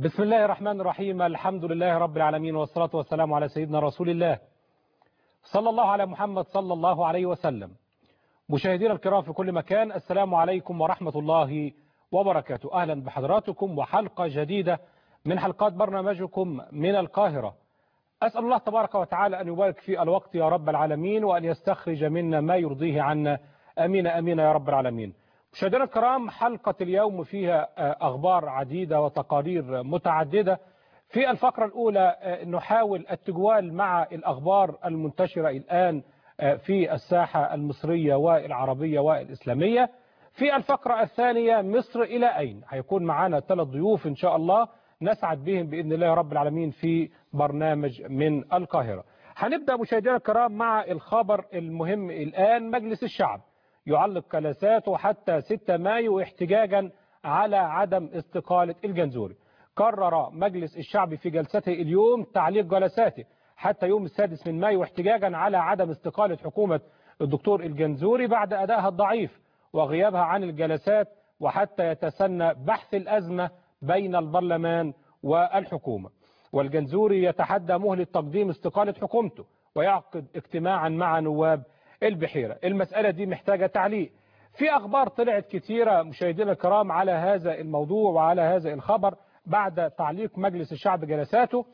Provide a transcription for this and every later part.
بسم الله الرحمن الرحيم الحمد لله رب العالمين والصلاة والسلام على سيدنا رسول الله صلى الله على محمد صلى الله عليه وسلم مشاهدينا الكرام في كل مكان السلام عليكم ورحمة الله وبركاته أهلا بحضراتكم وحلقة جديدة من حلقات برنامجكم من القاهرة أسأل الله تبارك وتعالى أن يبارك في الوقت يا رب العالمين وأن يستخرج منا ما يرضيه عنا أمين أمين يا رب العالمين مشاهدينا الكرام حلقة اليوم فيها أخبار عديدة وتقارير متعددة في الفقرة الأولى نحاول التجوال مع الأخبار المنتشرة الآن في الساحة المصرية والعربية والإسلامية في الفقرة الثانية مصر إلى أين هيكون معنا ثلاث ضيوف إن شاء الله نسعد بهم بإذن الله رب العالمين في برنامج من القاهرة هنبدأ مشاهدينا الكرام مع الخبر المهم الآن مجلس الشعب يعلق جلساته حتى 6 مايو احتجاجا على عدم استقالة الجنزوري قرر مجلس الشعب في جلسته اليوم تعليق جلساته حتى يوم السادس من مايو احتجاجا على عدم استقالة حكومة الدكتور الجنزوري بعد أدائها الضعيف وغيابها عن الجلسات وحتى يتسنى بحث الأزمة بين البرلمان والحكومة والجنزوري يتحدى مهلة تقديم استقالة حكومته ويعقد اجتماعا مع نواب البحيرة المسألة دي محتاجة تعليق في أخبار طلعت كثيرة مشاهدينا الكرام على هذا الموضوع وعلى هذا الخبر بعد تعليق مجلس الشعب جلساته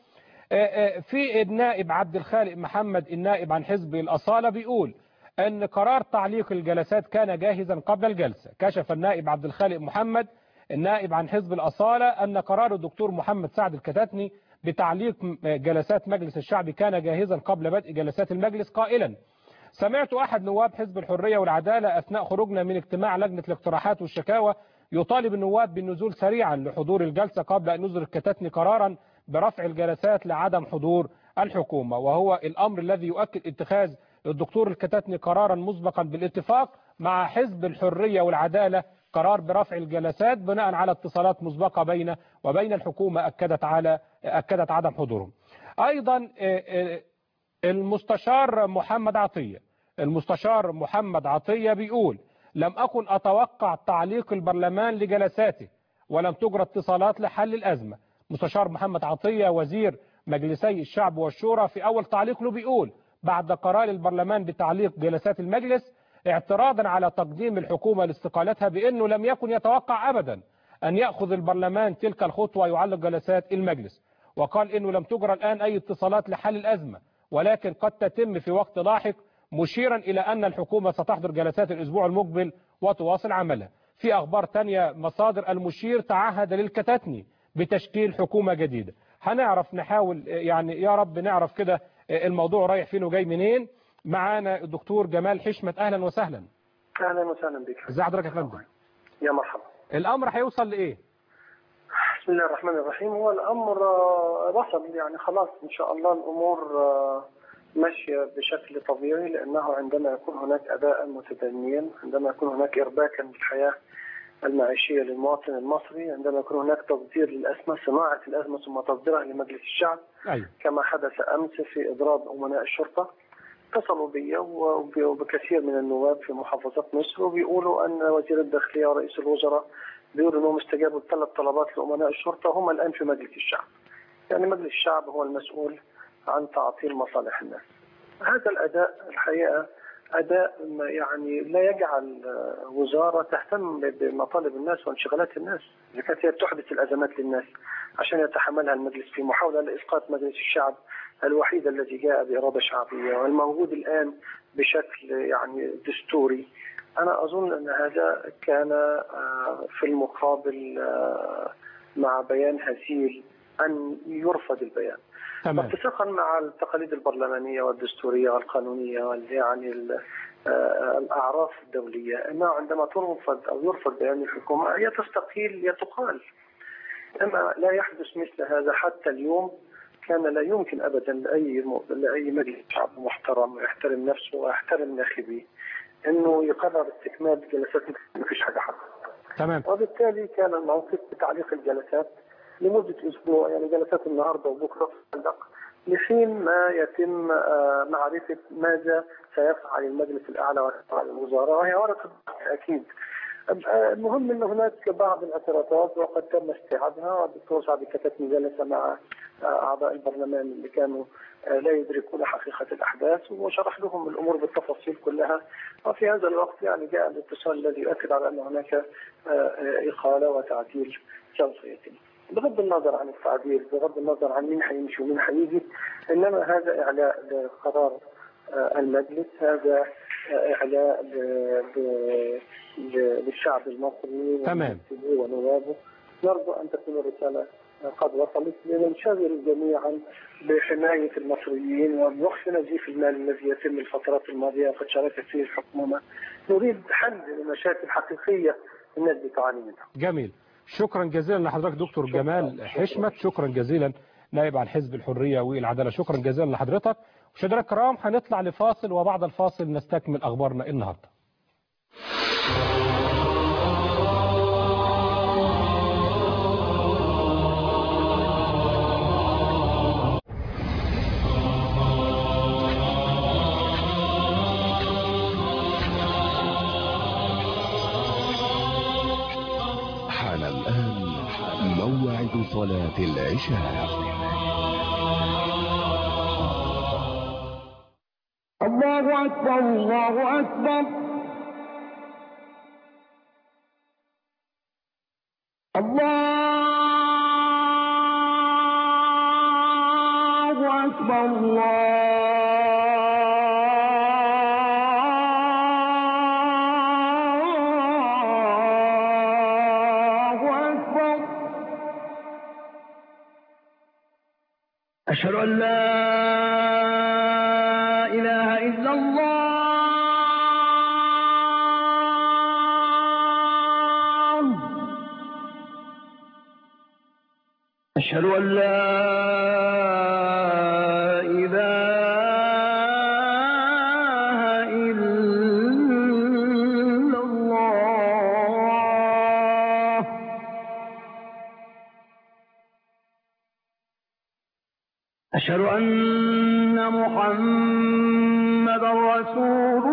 في النائب عبد الخالق محمد النائب عن حزب الأصالة بيقول أن قرار تعليق الجلسات كان جاهزا قبل الجلسة كشف النائب عبد الخالق محمد النائب عن حزب الأصالة أن قرار الدكتور محمد سعد الكتاتني بتعليق جلسات مجلس الشعب كان جاهزا قبل بدء جلسات المجلس قائلا سمعت أحد نواب حزب الحرية والعدالة أثناء خروجنا من اجتماع لجنة الاقتراحات والشكاوى يطالب النواب بالنزول سريعا لحضور الجلسة قبل أن يصدر الكتاتني قرارا برفع الجلسات لعدم حضور الحكومة وهو الأمر الذي يؤكد اتخاذ الدكتور الكتاتني قرارا مسبقا بالاتفاق مع حزب الحرية والعدالة قرار برفع الجلسات بناء على اتصالات مسبقة بين وبين الحكومة أكدت على أكدت عدم حضورهم أيضا المستشار محمد عطية المستشار محمد عطية بيقول لم أكن أتوقع تعليق البرلمان لجلساته ولم تجرى اتصالات لحل الأزمة مستشار محمد عطية وزير مجلسي الشعب والشورى في أول تعليق له بيقول بعد قرار البرلمان بتعليق جلسات المجلس اعتراضا على تقديم الحكومة لاستقالتها بأنه لم يكن يتوقع أبدا أن يأخذ البرلمان تلك الخطوة ويعلق جلسات المجلس وقال أنه لم تجرى الآن أي اتصالات لحل الأزمة ولكن قد تتم في وقت لاحق مشيرا إلى أن الحكومة ستحضر جلسات الأسبوع المقبل وتواصل عملها في أخبار تانية مصادر المشير تعهد للكتاتني بتشكيل حكومة جديدة هنعرف نحاول يعني يا رب نعرف كده الموضوع رايح فين وجاي منين معانا الدكتور جمال حشمت أهلا وسهلا اهلا وسهلا بك ازي حضرتك يا فندم يا مرحبا الأمر هيوصل لإيه بسم الله الرحمن الرحيم هو الامر آه، وصل يعني خلاص ان شاء الله الامور آه، ماشيه بشكل طبيعي لانه عندما يكون هناك اداء متدنيا عندما يكون هناك ارباكا للحياه المعيشيه للمواطن المصري عندما يكون هناك تصدير للازمه صناعه الازمه ثم تصديرها لمجلس الشعب أيوه كما حدث امس في اضراب امناء الشرطه اتصلوا بي وب- وبكثير من النواب في محافظات مصر وبيقولوا ان وزير الداخليه ورئيس الوزراء بيقولوا انهم استجابوا لثلاث طلبات لامناء الشرطه هم الان في مجلس الشعب. يعني مجلس الشعب هو المسؤول عن تعطيل مصالح الناس. هذا الاداء الحقيقه اداء ما يعني لا يجعل آه، وزاره تهتم بمطالب الناس وانشغالات الناس، اذا كانت هي بتحدث الازمات للناس عشان يتحملها المجلس في محاوله لاسقاط مجلس الشعب الوحيد الذي جاء باراده شعبيه والموجود الان بشكل يعني دستوري. انا اظن ان هذا كان آه، في المقابل آه، مع بيان هزيل ان يرفض البيان. تمام اتفاقا مع التقاليد البرلمانيه والدستوريه والقانونيه وال- يعني ال- آه، الاعراف الدوليه انه عندما ترفض او يرفض بيان الحكومه هي تستقيل هي تقال. اما لا يحدث مثل هذا حتى اليوم كان لا يمكن ابدا لاي م- لاي مجلس شعب محترم ويحترم نفسه ويحترم ناخبيه انه يقرر استكمال جلسات ما فيش حاجه حصلت. تمام وبالتالي كان الموقف بتعليق الجلسات لمدة أسبوع يعني جلسات النهاردة وبكرة تعلق لحين ما يتم آه، معرفة ماذا سيفعل المجلس الأعلى وسيفعل الوزراء وهي ورقة أكيد المهم أن هناك بعض الاعتراضات وقد تم استيعابها والدكتور سعد كتبني جلس مع أعضاء البرلمان اللي كانوا لا يدركون حقيقة الأحداث وشرح لهم الأمور بالتفاصيل كلها وفي هذا الوقت يعني جاء الاتصال الذي يؤكد على أن هناك إقالة وتعديل سوف يتم بغض النظر عن التعديل بغض النظر عن مين حيمشي ومين حيجي إنما هذا إعلاء لقرار المجلس هذا إعلاء للشعب المصري تمام ونوابه نرجو أن تكون الرسالة قد وصلت لننشغل جميعا بحماية المصريين وبوقف نزيف المال الذي يتم الفترات الماضية وقد شاركت فيه الحكومة نريد حل لمشاكل حقيقية الناس بتعاني منها جميل شكرا جزيلا لحضرتك دكتور شكرا. جمال شكرا. حشمت شكرا جزيلا نائب عن حزب الحرية والعدالة شكرا جزيلا لحضرتك مشاهدينا الكرام هنطلع لفاصل وبعد الفاصل نستكمل أخبارنا النهارده حان الآن موعد صلاة العشاء الله أكبر الله أكبر الله أكبر الله أكبر أشهد أن لا إله إلا الله أشهد أن لا إله إلا الله أشهد أن محمد رسول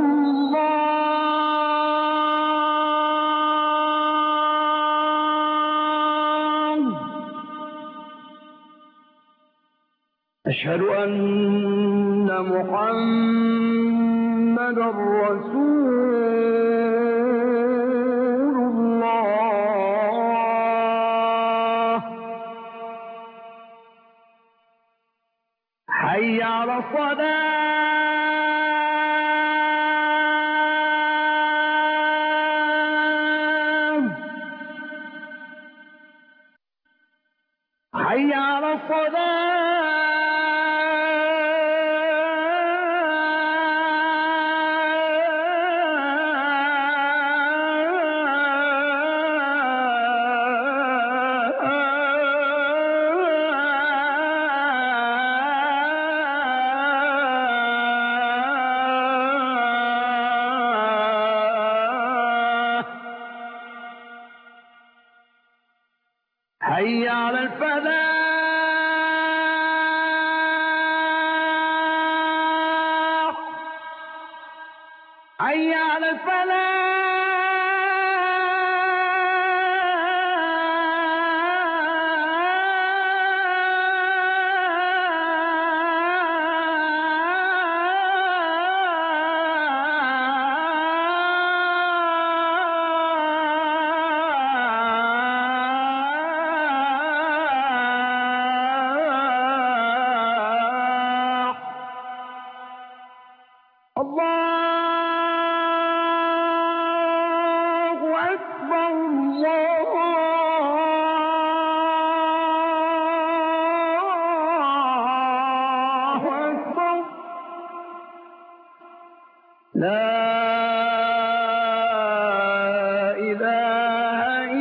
الله أشهد أن محمد رسول الله حي على الصلاة حي على الصلاة حي على الفلاح حي على الفلاح الله أكبر الله أكبر لا إله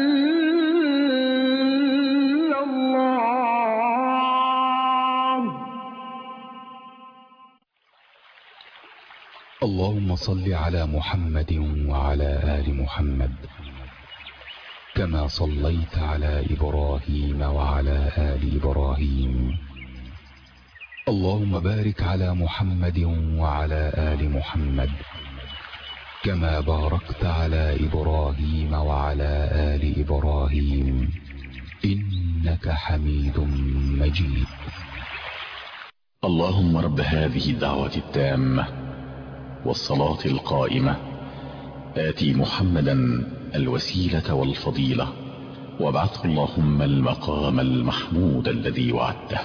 إلا الله اللهم صل على محمد وعلى آل محمد كما صليت على إبراهيم وعلى آل إبراهيم اللهم بارك على محمد وعلى آل محمد كما باركت على إبراهيم وعلى آل إبراهيم إنك حميد مجيد اللهم رب هذه الدعوة التامة والصلاة القائمة آتي محمدا الوسيلة والفضيلة وابعثه اللهم المقام المحمود الذي وعدته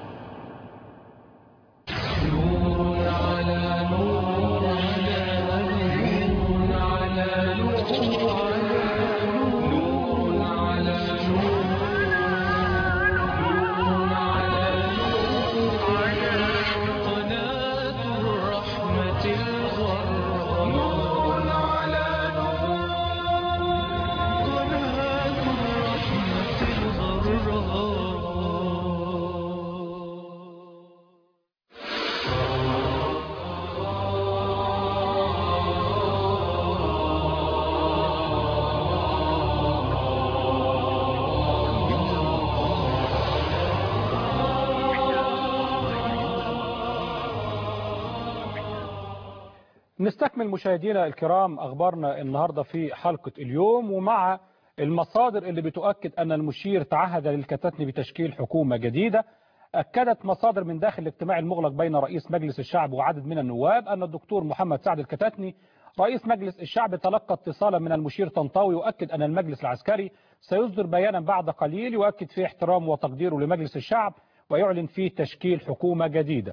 نستكمل مشاهدينا الكرام أخبارنا النهاردة في حلقة اليوم ومع المصادر اللي بتؤكد أن المشير تعهد للكتاتني بتشكيل حكومة جديدة أكدت مصادر من داخل الاجتماع المغلق بين رئيس مجلس الشعب وعدد من النواب أن الدكتور محمد سعد الكتاتني رئيس مجلس الشعب تلقى اتصالا من المشير طنطاوي يؤكد أن المجلس العسكري سيصدر بيانا بعد قليل يؤكد فيه احترامه وتقديره لمجلس الشعب ويعلن فيه تشكيل حكومة جديدة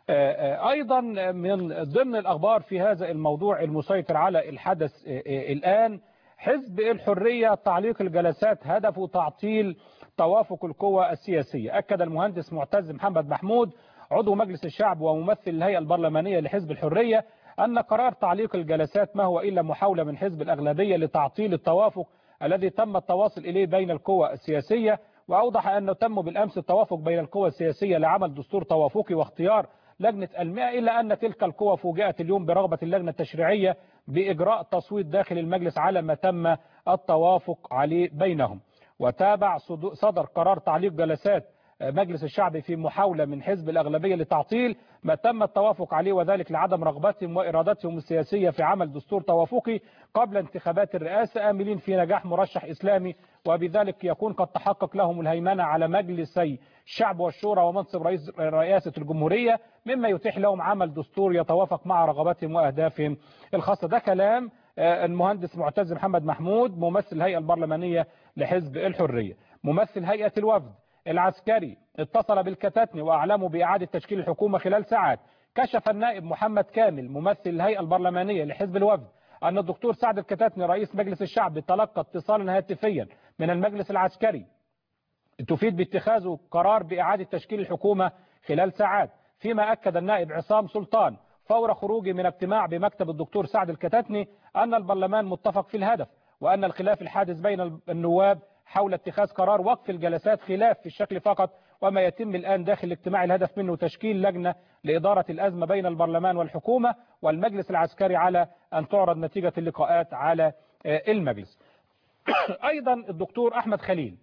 أيضا من ضمن الأخبار في هذا الموضوع المسيطر على الحدث الآن حزب الحرية تعليق الجلسات هدفه تعطيل توافق القوى السياسية أكد المهندس معتز محمد محمود عضو مجلس الشعب وممثل الهيئة البرلمانية لحزب الحرية أن قرار تعليق الجلسات ما هو إلا محاولة من حزب الأغلبية لتعطيل التوافق الذي تم التواصل إليه بين القوى السياسية وأوضح أنه تم بالأمس التوافق بين القوى السياسية لعمل دستور توافقي واختيار لجنة المئة إلا أن تلك القوى فوجئت اليوم برغبة اللجنة التشريعية بإجراء تصويت داخل المجلس على ما تم التوافق عليه بينهم وتابع صدر قرار تعليق جلسات مجلس الشعب في محاولة من حزب الأغلبية لتعطيل ما تم التوافق عليه وذلك لعدم رغبتهم وإرادتهم السياسية في عمل دستور توافقي قبل انتخابات الرئاسة آملين في نجاح مرشح إسلامي وبذلك يكون قد تحقق لهم الهيمنة على مجلسي الشعب والشورى ومنصب رئيس رئاسة الجمهورية مما يتيح لهم عمل دستور يتوافق مع رغباتهم وأهدافهم الخاصة ده كلام المهندس معتز محمد محمود ممثل الهيئة البرلمانية لحزب الحرية ممثل هيئة الوفد العسكري اتصل بالكتاتني وأعلموا بإعادة تشكيل الحكومة خلال ساعات كشف النائب محمد كامل ممثل الهيئة البرلمانية لحزب الوفد أن الدكتور سعد الكتاتني رئيس مجلس الشعب تلقى اتصالا هاتفيا من المجلس العسكري تفيد باتخاذه قرار بإعادة تشكيل الحكومة خلال ساعات فيما أكد النائب عصام سلطان فور خروجه من اجتماع بمكتب الدكتور سعد الكتاتني أن البرلمان متفق في الهدف وأن الخلاف الحادث بين النواب حول اتخاذ قرار وقف الجلسات خلاف في الشكل فقط وما يتم الآن داخل الاجتماع الهدف منه تشكيل لجنة لإدارة الأزمة بين البرلمان والحكومة والمجلس العسكري على أن تعرض نتيجة اللقاءات على المجلس أيضا الدكتور أحمد خليل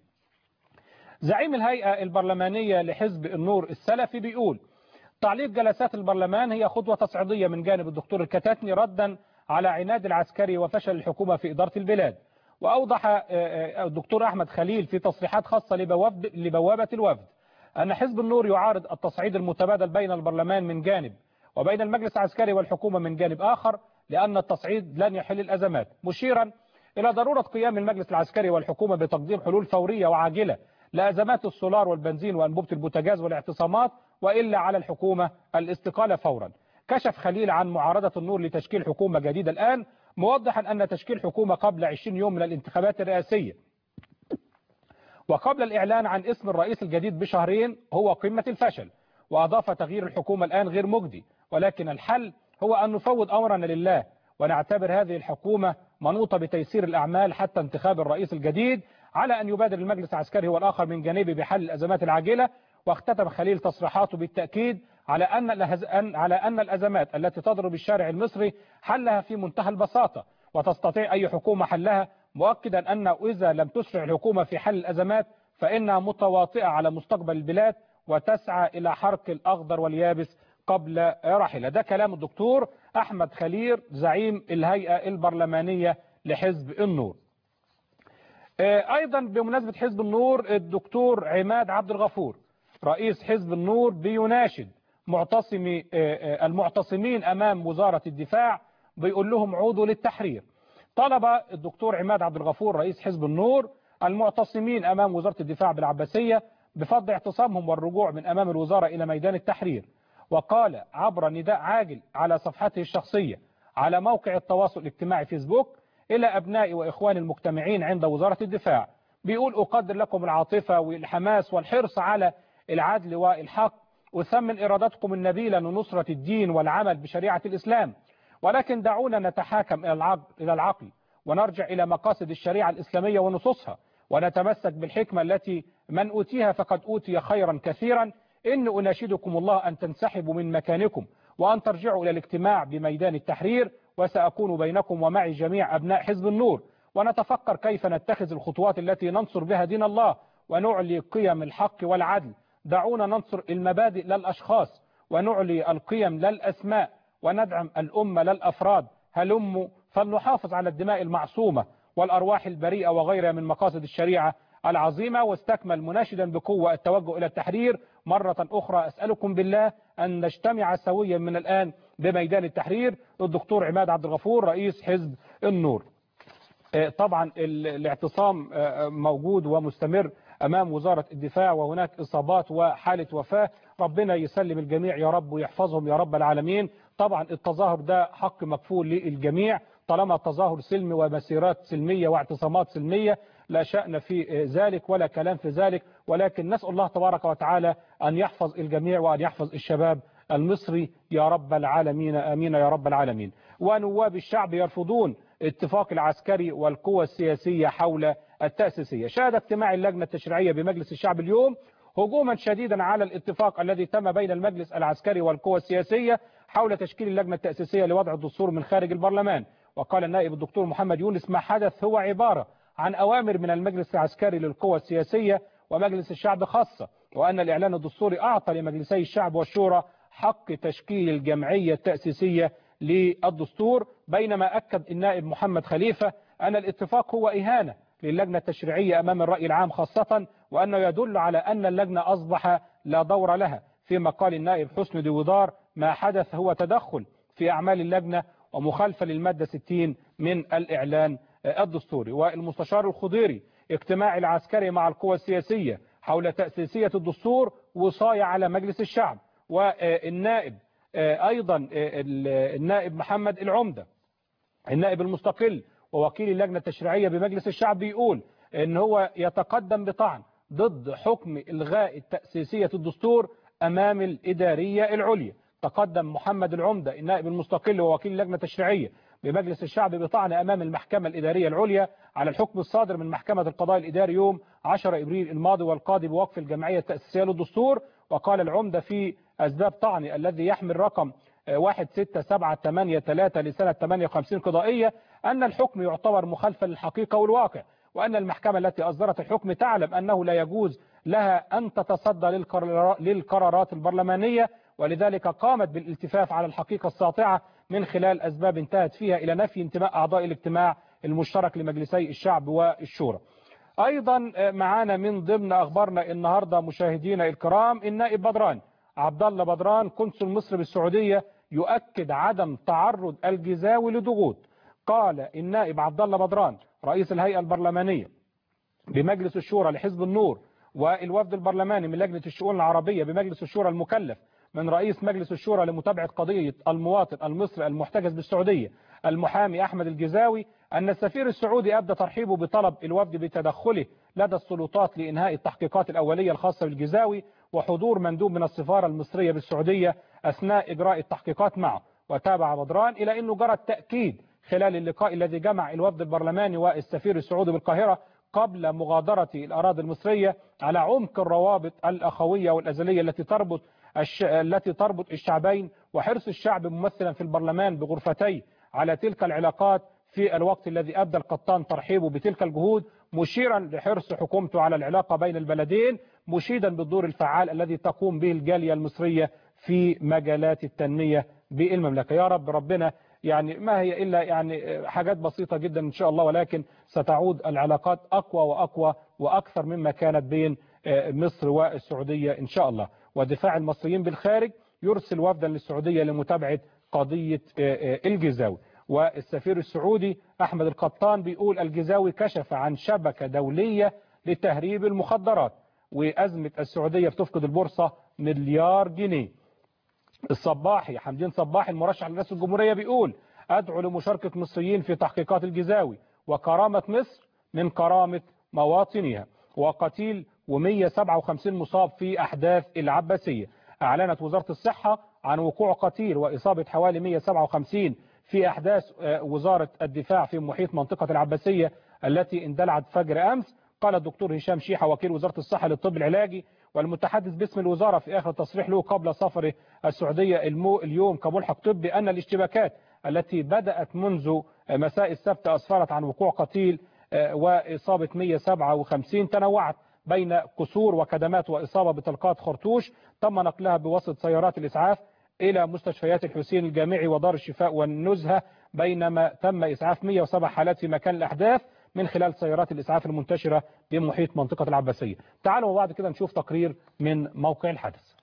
زعيم الهيئة البرلمانية لحزب النور السلفي بيقول تعليق جلسات البرلمان هي خطوة تصعيدية من جانب الدكتور الكتاتني ردا على عناد العسكري وفشل الحكومة في إدارة البلاد وأوضح الدكتور أحمد خليل في تصريحات خاصة لبوابة الوفد أن حزب النور يعارض التصعيد المتبادل بين البرلمان من جانب وبين المجلس العسكري والحكومة من جانب آخر لأن التصعيد لن يحل الأزمات مشيرا إلى ضرورة قيام المجلس العسكري والحكومة بتقديم حلول فورية وعاجلة لأزمات السولار والبنزين وأنبوبة البوتاجاز والاعتصامات وإلا على الحكومة الاستقالة فورا كشف خليل عن معارضة النور لتشكيل حكومة جديدة الآن موضحا أن تشكيل حكومة قبل 20 يوم من الانتخابات الرئاسية وقبل الإعلان عن اسم الرئيس الجديد بشهرين هو قمة الفشل وأضاف تغيير الحكومة الآن غير مجدي ولكن الحل هو أن نفوض أمرنا لله ونعتبر هذه الحكومة منوطة بتيسير الأعمال حتى انتخاب الرئيس الجديد على أن يبادر المجلس العسكري هو الآخر من جانبه بحل الأزمات العاجلة واختتم خليل تصريحاته بالتأكيد على أن على أن الأزمات التي تضرب الشارع المصري حلها في منتهى البساطة وتستطيع أي حكومة حلها مؤكدا أن إذا لم تسرع الحكومة في حل الأزمات فإنها متواطئة على مستقبل البلاد وتسعى إلى حرق الأخضر واليابس قبل رحله ده كلام الدكتور أحمد خليل زعيم الهيئة البرلمانية لحزب النور أيضا بمناسبة حزب النور الدكتور عماد عبد الغفور رئيس حزب النور بيناشد معتصمي المعتصمين أمام وزارة الدفاع بيقول لهم عودوا للتحرير طلب الدكتور عماد عبد الغفور رئيس حزب النور المعتصمين أمام وزارة الدفاع بالعباسية بفضل اعتصامهم والرجوع من أمام الوزارة إلى ميدان التحرير وقال عبر نداء عاجل على صفحته الشخصية على موقع التواصل الاجتماعي فيسبوك إلى أبنائي وإخواني المجتمعين عند وزارة الدفاع بيقول أقدر لكم العاطفة والحماس والحرص على العدل والحق وثمن إرادتكم النبيلة لنصرة الدين والعمل بشريعة الإسلام ولكن دعونا نتحاكم إلى العقل, إلى العقل ونرجع إلى مقاصد الشريعة الإسلامية ونصوصها ونتمسك بالحكمة التي من أوتيها فقد أوتي خيرا كثيرا إن أناشدكم الله أن تنسحبوا من مكانكم وأن ترجعوا إلى الاجتماع بميدان التحرير وسأكون بينكم ومعي جميع أبناء حزب النور ونتفكر كيف نتخذ الخطوات التي ننصر بها دين الله ونعلي قيم الحق والعدل دعونا ننصر المبادئ للأشخاص ونعلي القيم للأسماء وندعم الأمة للأفراد هلموا فلنحافظ على الدماء المعصومة والأرواح البريئة وغيرها من مقاصد الشريعة العظيمة واستكمل مناشدا بقوة التوجه إلى التحرير مرة أخرى أسألكم بالله أن نجتمع سويا من الآن بميدان التحرير الدكتور عماد عبد الغفور رئيس حزب النور طبعا الاعتصام موجود ومستمر أمام وزارة الدفاع وهناك إصابات وحالة وفاة ربنا يسلم الجميع يا رب ويحفظهم يا رب العالمين طبعا التظاهر ده حق مكفول للجميع طالما التظاهر سلمي ومسيرات سلمية واعتصامات سلمية لا شأن في ذلك ولا كلام في ذلك ولكن نسأل الله تبارك وتعالى أن يحفظ الجميع وأن يحفظ الشباب المصري يا رب العالمين آمين يا رب العالمين ونواب الشعب يرفضون اتفاق العسكري والقوى السياسية حول التأسيسية شهد اجتماع اللجنة التشريعية بمجلس الشعب اليوم هجوما شديدا على الاتفاق الذي تم بين المجلس العسكري والقوى السياسية حول تشكيل اللجنة التأسيسية لوضع الدستور من خارج البرلمان وقال النائب الدكتور محمد يونس ما حدث هو عبارة عن أوامر من المجلس العسكري للقوى السياسية ومجلس الشعب خاصة وأن الإعلان الدستوري أعطى لمجلسي الشعب والشورى حق تشكيل الجمعية التأسيسية للدستور بينما أكد النائب محمد خليفة أن الاتفاق هو إهانة للجنة التشريعية أمام الرأي العام خاصة وأنه يدل على أن اللجنة أصبح لا دور لها فيما قال النائب حسن ديودار ما حدث هو تدخل في أعمال اللجنة ومخالفة للمادة 60 من الإعلان الدستوري والمستشار الخضيري اجتماع العسكري مع القوى السياسية حول تأسيسية الدستور وصاية على مجلس الشعب والنائب أيضا النائب محمد العمدة النائب المستقل ووكيل اللجنة التشريعية بمجلس الشعب بيقول ان هو يتقدم بطعن ضد حكم إلغاء تأسيسية الدستور أمام الإدارية العليا تقدم محمد العمدة النائب المستقل ووكيل اللجنة التشريعية بمجلس الشعب بطعن أمام المحكمة الإدارية العليا على الحكم الصادر من محكمة القضاء الإداري يوم 10 إبريل الماضي والقاضي بوقف الجمعية التأسيسية للدستور وقال العمدة في أسباب طعني الذي يحمل رقم 16783 لسنة 58 قضائية أن الحكم يعتبر مخالفا للحقيقة والواقع وأن المحكمة التي أصدرت الحكم تعلم أنه لا يجوز لها أن تتصدى للقرارات البرلمانية ولذلك قامت بالالتفاف على الحقيقة الساطعة من خلال أسباب انتهت فيها إلى نفي انتماء أعضاء الاجتماع المشترك لمجلسي الشعب والشورى أيضا معانا من ضمن أخبارنا النهاردة مشاهدينا الكرام النائب بدران عبد الله بدران قنصل مصر بالسعودية يؤكد عدم تعرض الجزاوي لضغوط قال النائب عبد الله بدران رئيس الهيئة البرلمانية بمجلس الشورى لحزب النور والوفد البرلماني من لجنة الشؤون العربية بمجلس الشورى المكلف من رئيس مجلس الشورى لمتابعة قضية المواطن المصري المحتجز بالسعودية المحامي أحمد الجزاوي أن السفير السعودي أبدى ترحيبه بطلب الوفد بتدخله لدى السلطات لإنهاء التحقيقات الأولية الخاصة بالجزاوي وحضور مندوب من السفارة المصرية بالسعودية أثناء إجراء التحقيقات معه وتابع بدران إلى أنه جرى التأكيد خلال اللقاء الذي جمع الوفد البرلماني والسفير السعودي بالقاهرة قبل مغادرة الأراضي المصرية على عمق الروابط الأخوية والأزلية التي تربط الش... التي تربط الشعبين وحرص الشعب ممثلا في البرلمان بغرفتي على تلك العلاقات في الوقت الذي أبدى القطان ترحيبه بتلك الجهود مشيرا لحرص حكومته على العلاقة بين البلدين مشيدا بالدور الفعال الذي تقوم به الجالية المصرية في مجالات التنمية بالمملكة يا رب ربنا يعني ما هي إلا يعني حاجات بسيطة جدا إن شاء الله ولكن ستعود العلاقات أقوى وأقوى وأكثر مما كانت بين مصر والسعودية إن شاء الله ودفاع المصريين بالخارج يرسل وفدا للسعودية لمتابعة قضية الجزاوي والسفير السعودي أحمد القطان بيقول الجزاوي كشف عن شبكة دولية لتهريب المخدرات وأزمة السعودية بتفقد البورصة مليار جنيه الصباحي حمدين صباحي المرشح لرئاسة الجمهورية بيقول أدعو لمشاركة مصريين في تحقيقات الجزاوي وكرامة مصر من كرامة مواطنها وقتيل و157 مصاب في أحداث العباسية أعلنت وزارة الصحة عن وقوع قتيل وإصابة حوالي 157 في أحداث وزارة الدفاع في محيط منطقة العباسية التي اندلعت فجر أمس قال الدكتور هشام شيحة وكيل وزارة الصحة للطب العلاجي والمتحدث باسم الوزارة في آخر تصريح له قبل سفره السعودية المو اليوم كملحق طبي أن الاشتباكات التي بدأت منذ مساء السبت أسفرت عن وقوع قتيل وإصابة 157 تنوعت بين قصور وكدمات وإصابة بطلقات خرطوش تم نقلها بواسطة سيارات الإسعاف إلى مستشفيات الحسين الجامعي ودار الشفاء والنزهة بينما تم إسعاف 107 حالات في مكان الأحداث من خلال سيارات الإسعاف المنتشرة بمحيط منطقة العباسية تعالوا وبعد كده نشوف تقرير من موقع الحدث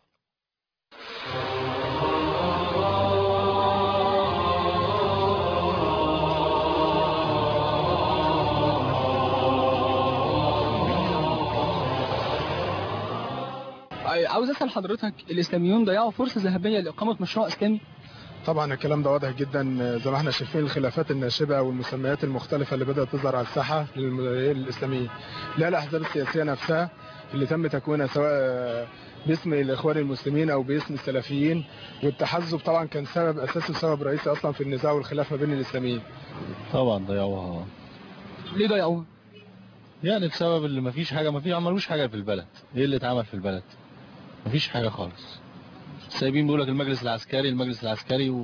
عاوز اسال حضرتك الاسلاميون ضيعوا فرصه ذهبيه لاقامه مشروع اسلامي طبعا الكلام ده واضح جدا زي ما احنا شايفين الخلافات الناشبه والمسميات المختلفه اللي بدات تظهر على الساحه للاسلاميين لا الاحزاب السياسيه نفسها اللي تم تكوينها سواء باسم الاخوان المسلمين او باسم السلفيين والتحزب طبعا كان سبب اساسي وسبب رئيسي اصلا في النزاع والخلاف ما بين الاسلاميين طبعا ضيعوها ليه ضيعوها يعني بسبب اللي مفيش حاجه مفيش عملوش حاجه في البلد ايه اللي اتعمل في البلد مفيش حاجه خالص سايبين بيقول لك المجلس العسكري المجلس العسكري و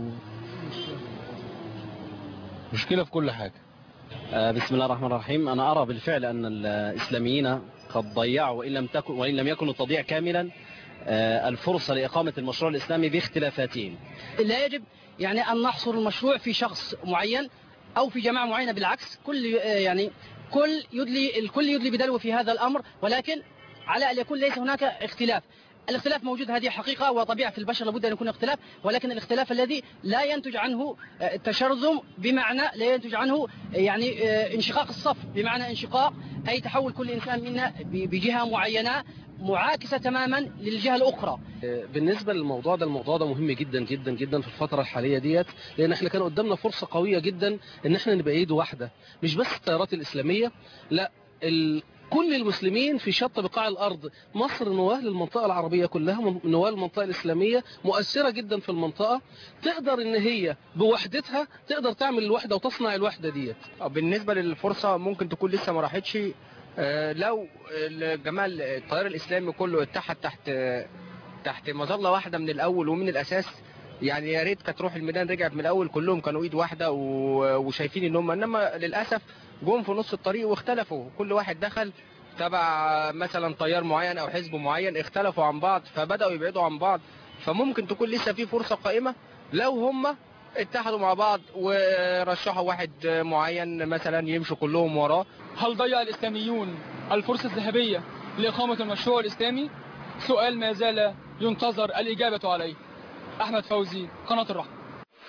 مشكله في كل حاجه بسم الله الرحمن الرحيم انا ارى بالفعل ان الاسلاميين قد ضيعوا وان لم تكن وان لم يكن التضييع كاملا الفرصه لاقامه المشروع الاسلامي باختلافاتهم لا يجب يعني ان نحصر المشروع في شخص معين او في جماعه معينه بالعكس كل يعني كل يدلي الكل يدلي بدلو في هذا الامر ولكن على ان يكون ليس هناك اختلاف الاختلاف موجود هذه حقيقة وطبيعة في البشر لابد أن يكون اختلاف ولكن الاختلاف الذي لا ينتج عنه تشرذم بمعنى لا ينتج عنه يعني انشقاق الصف بمعنى انشقاق أي تحول كل إنسان منا بجهة معينة معاكسة تماما للجهة الأخرى بالنسبة للموضوع ده الموضوع ده مهم جدا جدا جدا في الفترة الحالية ديت لأن احنا كان قدامنا فرصة قوية جدا ان احنا نبقى ايد واحدة مش بس التيارات الإسلامية لا ال... كل المسلمين في شتى بقاع الأرض مصر نواة للمنطقة العربية كلها نواة للمنطقة الإسلامية مؤثرة جدا في المنطقة تقدر ان هي بوحدتها تقدر تعمل الوحدة وتصنع الوحدة ديت بالنسبة للفرصة ممكن تكون لسه ما راحتش لو جمال التيار الإسلامي كله اتحد تحت تحت مظلة واحدة من الأول ومن الأساس يعني يا ريت كانت تروح الميدان رجعت من الأول كلهم كانوا إيد واحدة وشايفين إن هم إنما للأسف جم في نص الطريق واختلفوا كل واحد دخل تبع مثلا تيار معين او حزب معين اختلفوا عن بعض فبداوا يبعدوا عن بعض فممكن تكون لسه في فرصه قائمه لو هم اتحدوا مع بعض ورشحوا واحد معين مثلا يمشوا كلهم وراه هل ضيع الاسلاميون الفرصه الذهبيه لاقامه المشروع الاسلامي سؤال ما زال ينتظر الاجابه عليه احمد فوزي قناه الرحمه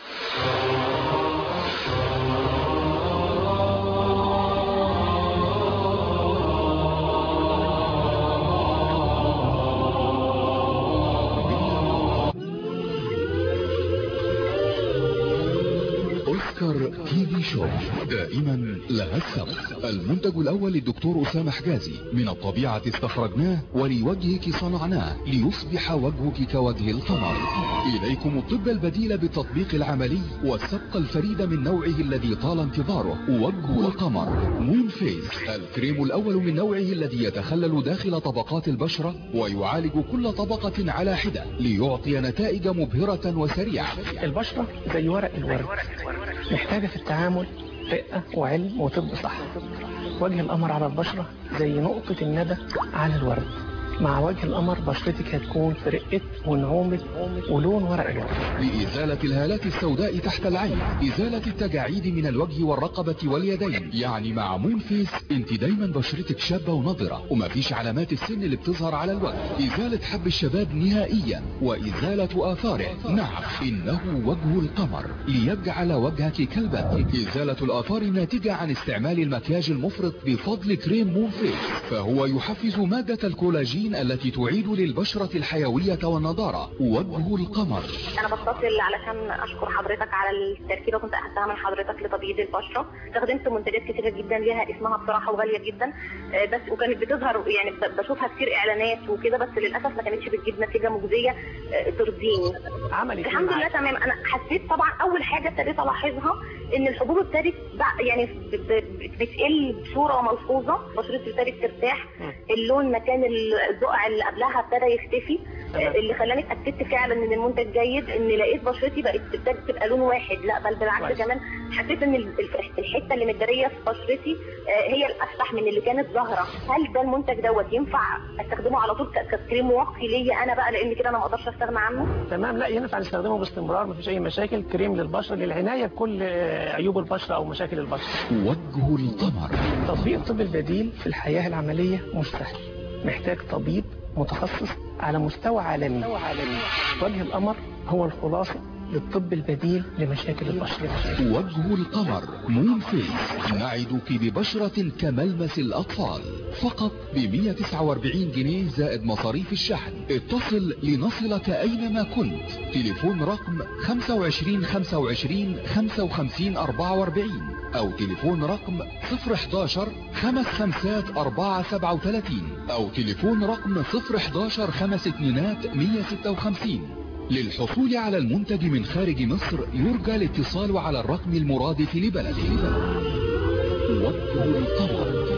أوسكار تي في شو دائما لها السبق المنتج الأول للدكتور أسامة حجازي من الطبيعة استخرجناه ولوجهك صنعناه ليصبح وجهك كوجه القمر إليكم الطب البديل بالتطبيق العملي والسبق الفريد من نوعه الذي طال انتظاره وجه القمر مون فيس الكريم الأول من نوعه الذي يتخلل داخل طبقات البشرة ويعالج كل طبقة على حدة ليعطي نتائج مبهرة وسريعة البشرة زي ورق الورد محتاجة في التعامل رقة وعلم وطب صح وجه القمر على البشرة زي نقطة الندى على الورد مع وجه القمر بشرتك هتكون في رقة ونعومة ولون ورق الورد لإزالة الهالات السوداء تحت العين إزالة التجاعيد من الوجه والرقبة واليدين يعني مع مون فيس انت دايما بشرتك شابة ونضرة ومفيش علامات السن اللي بتظهر على الوجه إزالة حب الشباب نهائيا وإزالة آثاره نعم إنه وجه القمر ليجعل وجهك كالبدر إزالة الآثار الناتجة عن استعمال المكياج المفرط بفضل كريم مون فيس فهو يحفز مادة الكولاجين التي تعيد للبشرة الحيوية والنضارة وجه القمر انا بتصل علشان اشكر حضرتك على التركيبه كنت اخدتها من حضرتك لتبييض البشره استخدمت منتجات كتيره جدا ليها اسمها بصراحه وغاليه جدا آه، بس وكانت بتظهر يعني ب- بشوفها كتير اعلانات وكده بس للاسف ما كانتش بتجيب نتيجه مجزيه آه، ترضيني عملت إيه الحمد لله معاك؟ تمام انا حسيت طبعا اول حاجه ابتديت الاحظها ان الحبوب ابتدت بع- يعني ب- ب- بتقل بصوره ملحوظه بشرتي ابتدت ترتاح اللون مكان البقع اللي قبلها ابتدى يختفي تمام. اللي خلاني اتاكدت فعلا ان المنتج جيد ان لقيت بشرتي بقت ابتدت تبقى لون واحد لا بل بالعكس كويس. كمان حسيت ان ال- الف- الحته اللي متداريه في بشرتي آه، هي الافتح من اللي كانت ظاهره هل ده المنتج دوت ينفع استخدمه على طول ك- ككريم واقي ليا انا بقى لان كده انا ما اقدرش استغنى عنه تمام لا ينفع نستخدمه باستمرار مفيش اي مشاكل كريم للبشره للعنايه بكل آه، عيوب البشره او مشاكل البشره وجه القمر تطبيق الطب البديل في الحياه العمليه مش سهل محتاج طبيب متخصص على مستوى عالمي وجه القمر هو الخلاصه للطب البديل لمشاكل البشره وجه القمر مون فيس نعدك ببشرة كملمس الأطفال فقط ب 149 جنيه زائد مصاريف الشحن اتصل لنصلك أينما كنت تليفون رقم 25 25 55 44 أو تليفون رقم 011 خمس خمسات 437 أو تليفون رقم 011 خمس اتنينات 156 للحصول على المنتج من خارج مصر يرجى الاتصال على الرقم المرادف لبلده وجه القمر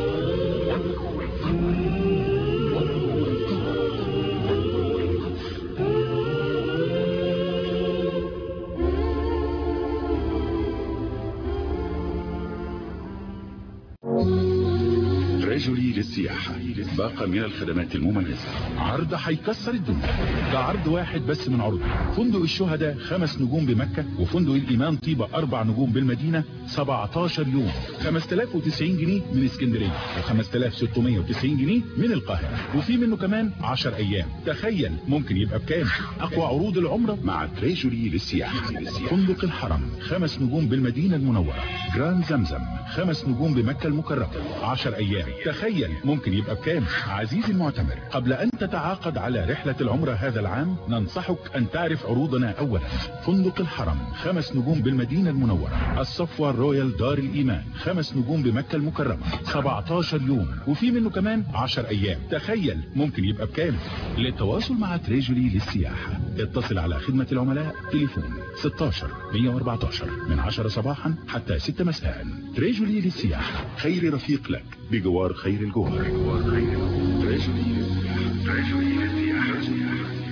رجلي للسياحة باقة من الخدمات المميزة عرض هيكسر الدنيا ده عرض واحد بس من عروض فندق الشهداء خمس نجوم بمكة وفندق الإمام طيبة أربع نجوم بالمدينة 17 يوم 5090 جنيه من اسكندرية و5690 جنيه من القاهرة وفي منه كمان 10 أيام تخيل ممكن يبقى بكام أقوى عروض العمرة مع تريجولي للسياحة فندق الحرم خمس نجوم بالمدينة المنورة جراند زمزم خمس نجوم بمكة المكرمة 10 أيام تخيل ممكن يبقى بكام عزيزي المعتمر قبل أن تتعاقد على رحلة العمرة هذا العام ننصحك أن تعرف عروضنا أولا فندق الحرم خمس نجوم بالمدينة المنورة الصفوة رويال دار الإيمان خمس نجوم بمكة المكرمة 17 يوم وفي منه كمان 10 أيام تخيل ممكن يبقى بكام للتواصل مع تريجولي للسياحة اتصل على خدمة العملاء تليفون 16 114 من 10 صباحا حتى 6 مساء تريجولي للسياحة خير رفيق لك بجوار خير الجوار تريجولي للسياحة تريجولي للسياحة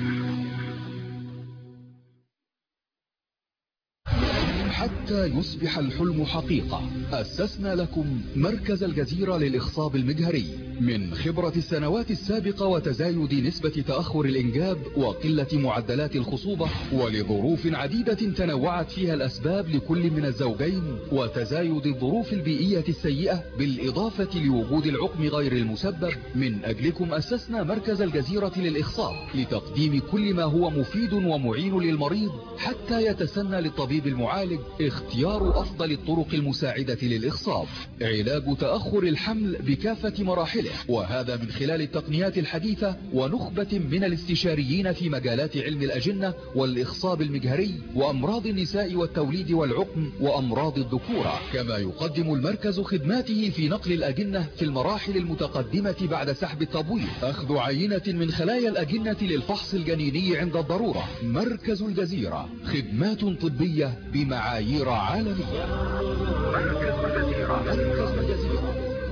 حتى يصبح الحلم حقيقة أسسنا لكم مركز الجزيرة للإخصاب المجهري من خبرة السنوات السابقة وتزايد نسبة تأخر الإنجاب وقلة معدلات الخصوبة ولظروف عديدة تنوعت فيها الأسباب لكل من الزوجين وتزايد الظروف البيئية السيئة بالإضافة لوجود العقم غير المسبب من أجلكم أسسنا مركز الجزيرة للإخصاب لتقديم كل ما هو مفيد ومعين للمريض حتى يتسنى للطبيب المعالج اختيار أفضل الطرق المساعدة للإخصاب علاج تأخر الحمل بكافة مراحله وهذا من خلال التقنيات الحديثة ونخبة من الاستشاريين في مجالات علم الأجنة والإخصاب المجهري وأمراض النساء والتوليد والعقم وأمراض الذكورة كما يقدم المركز خدماته في نقل الأجنة في المراحل المتقدمة بعد سحب التبويض أخذ عينة من خلايا الأجنة للفحص الجنيني عند الضرورة مركز الجزيرة خدمات طبية بمعايير عالمية مركز الجزيرة مركز الجزيرة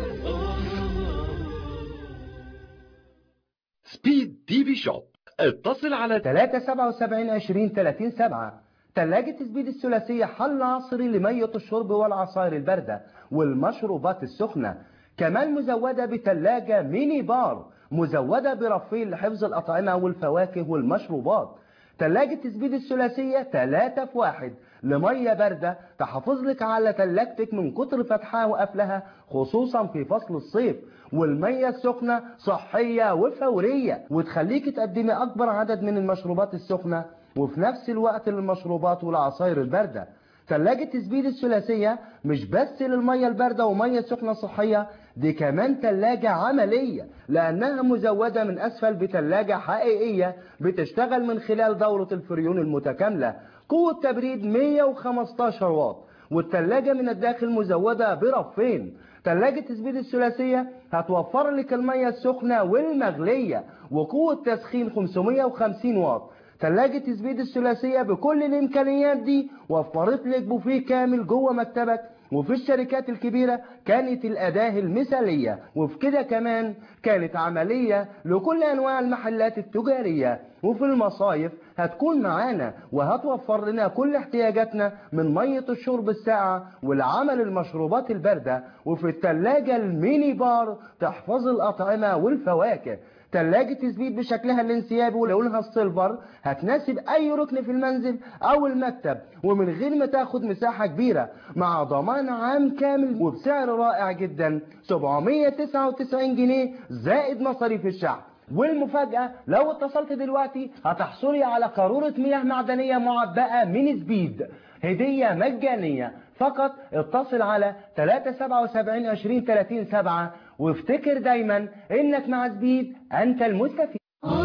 سبيد تي في شوب اتصل على 377 20 30 7 ثلاجة سبيد الثلاثية حل عصري لمية الشرب والعصائر الباردة والمشروبات السخنة كمان مزودة بثلاجة ميني بار مزودة برفين لحفظ الأطعمة والفواكه والمشروبات تلاجة سبيد الثلاثية 3 في 1 لمية باردة تحافظ لك على تلاجتك من كتر فتحها وقفلها خصوصا في فصل الصيف والمية السخنة صحية وفورية وتخليك تقدمي أكبر عدد من المشروبات السخنة وفي نفس الوقت للمشروبات والعصاير الباردة تلاجة سبيد الثلاثية مش بس للمية الباردة ومية سخنة صحية دي كمان تلاجة عملية لأنها مزودة من أسفل بتلاجة حقيقية بتشتغل من خلال دورة الفريون المتكاملة قوة تبريد 115 واط والتلاجة من الداخل مزودة برفين تلاجة سبيد الثلاثية هتوفر لك المية السخنة والمغلية وقوة تسخين 550 واط تلاجة سبيد الثلاثية بكل الإمكانيات دي وفرت لك بوفيه كامل جوه مكتبك وفي الشركات الكبيرة كانت الأداة المثالية وفي كده كمان كانت عملية لكل أنواع المحلات التجارية وفي المصايف هتكون معانا وهتوفر لنا كل احتياجاتنا من مية الشرب الساقعة والعمل المشروبات الباردة وفي التلاجة الميني بار تحفظ الأطعمة والفواكه تلاجة تثبيت بشكلها الانسيابي ولونها السيلفر هتناسب أي ركن في المنزل أو المكتب ومن غير ما تاخد مساحة كبيرة مع ضمان عام كامل وبسعر رائع جدا 799 جنيه زائد مصاريف الشحن والمفاجأة لو اتصلت دلوقتي هتحصلي على قارورة مياه معدنية معبأة من سبيد هدية مجانية فقط اتصل على 377 20 30 7 وافتكر دايما انك مع سبيد انت المستفيد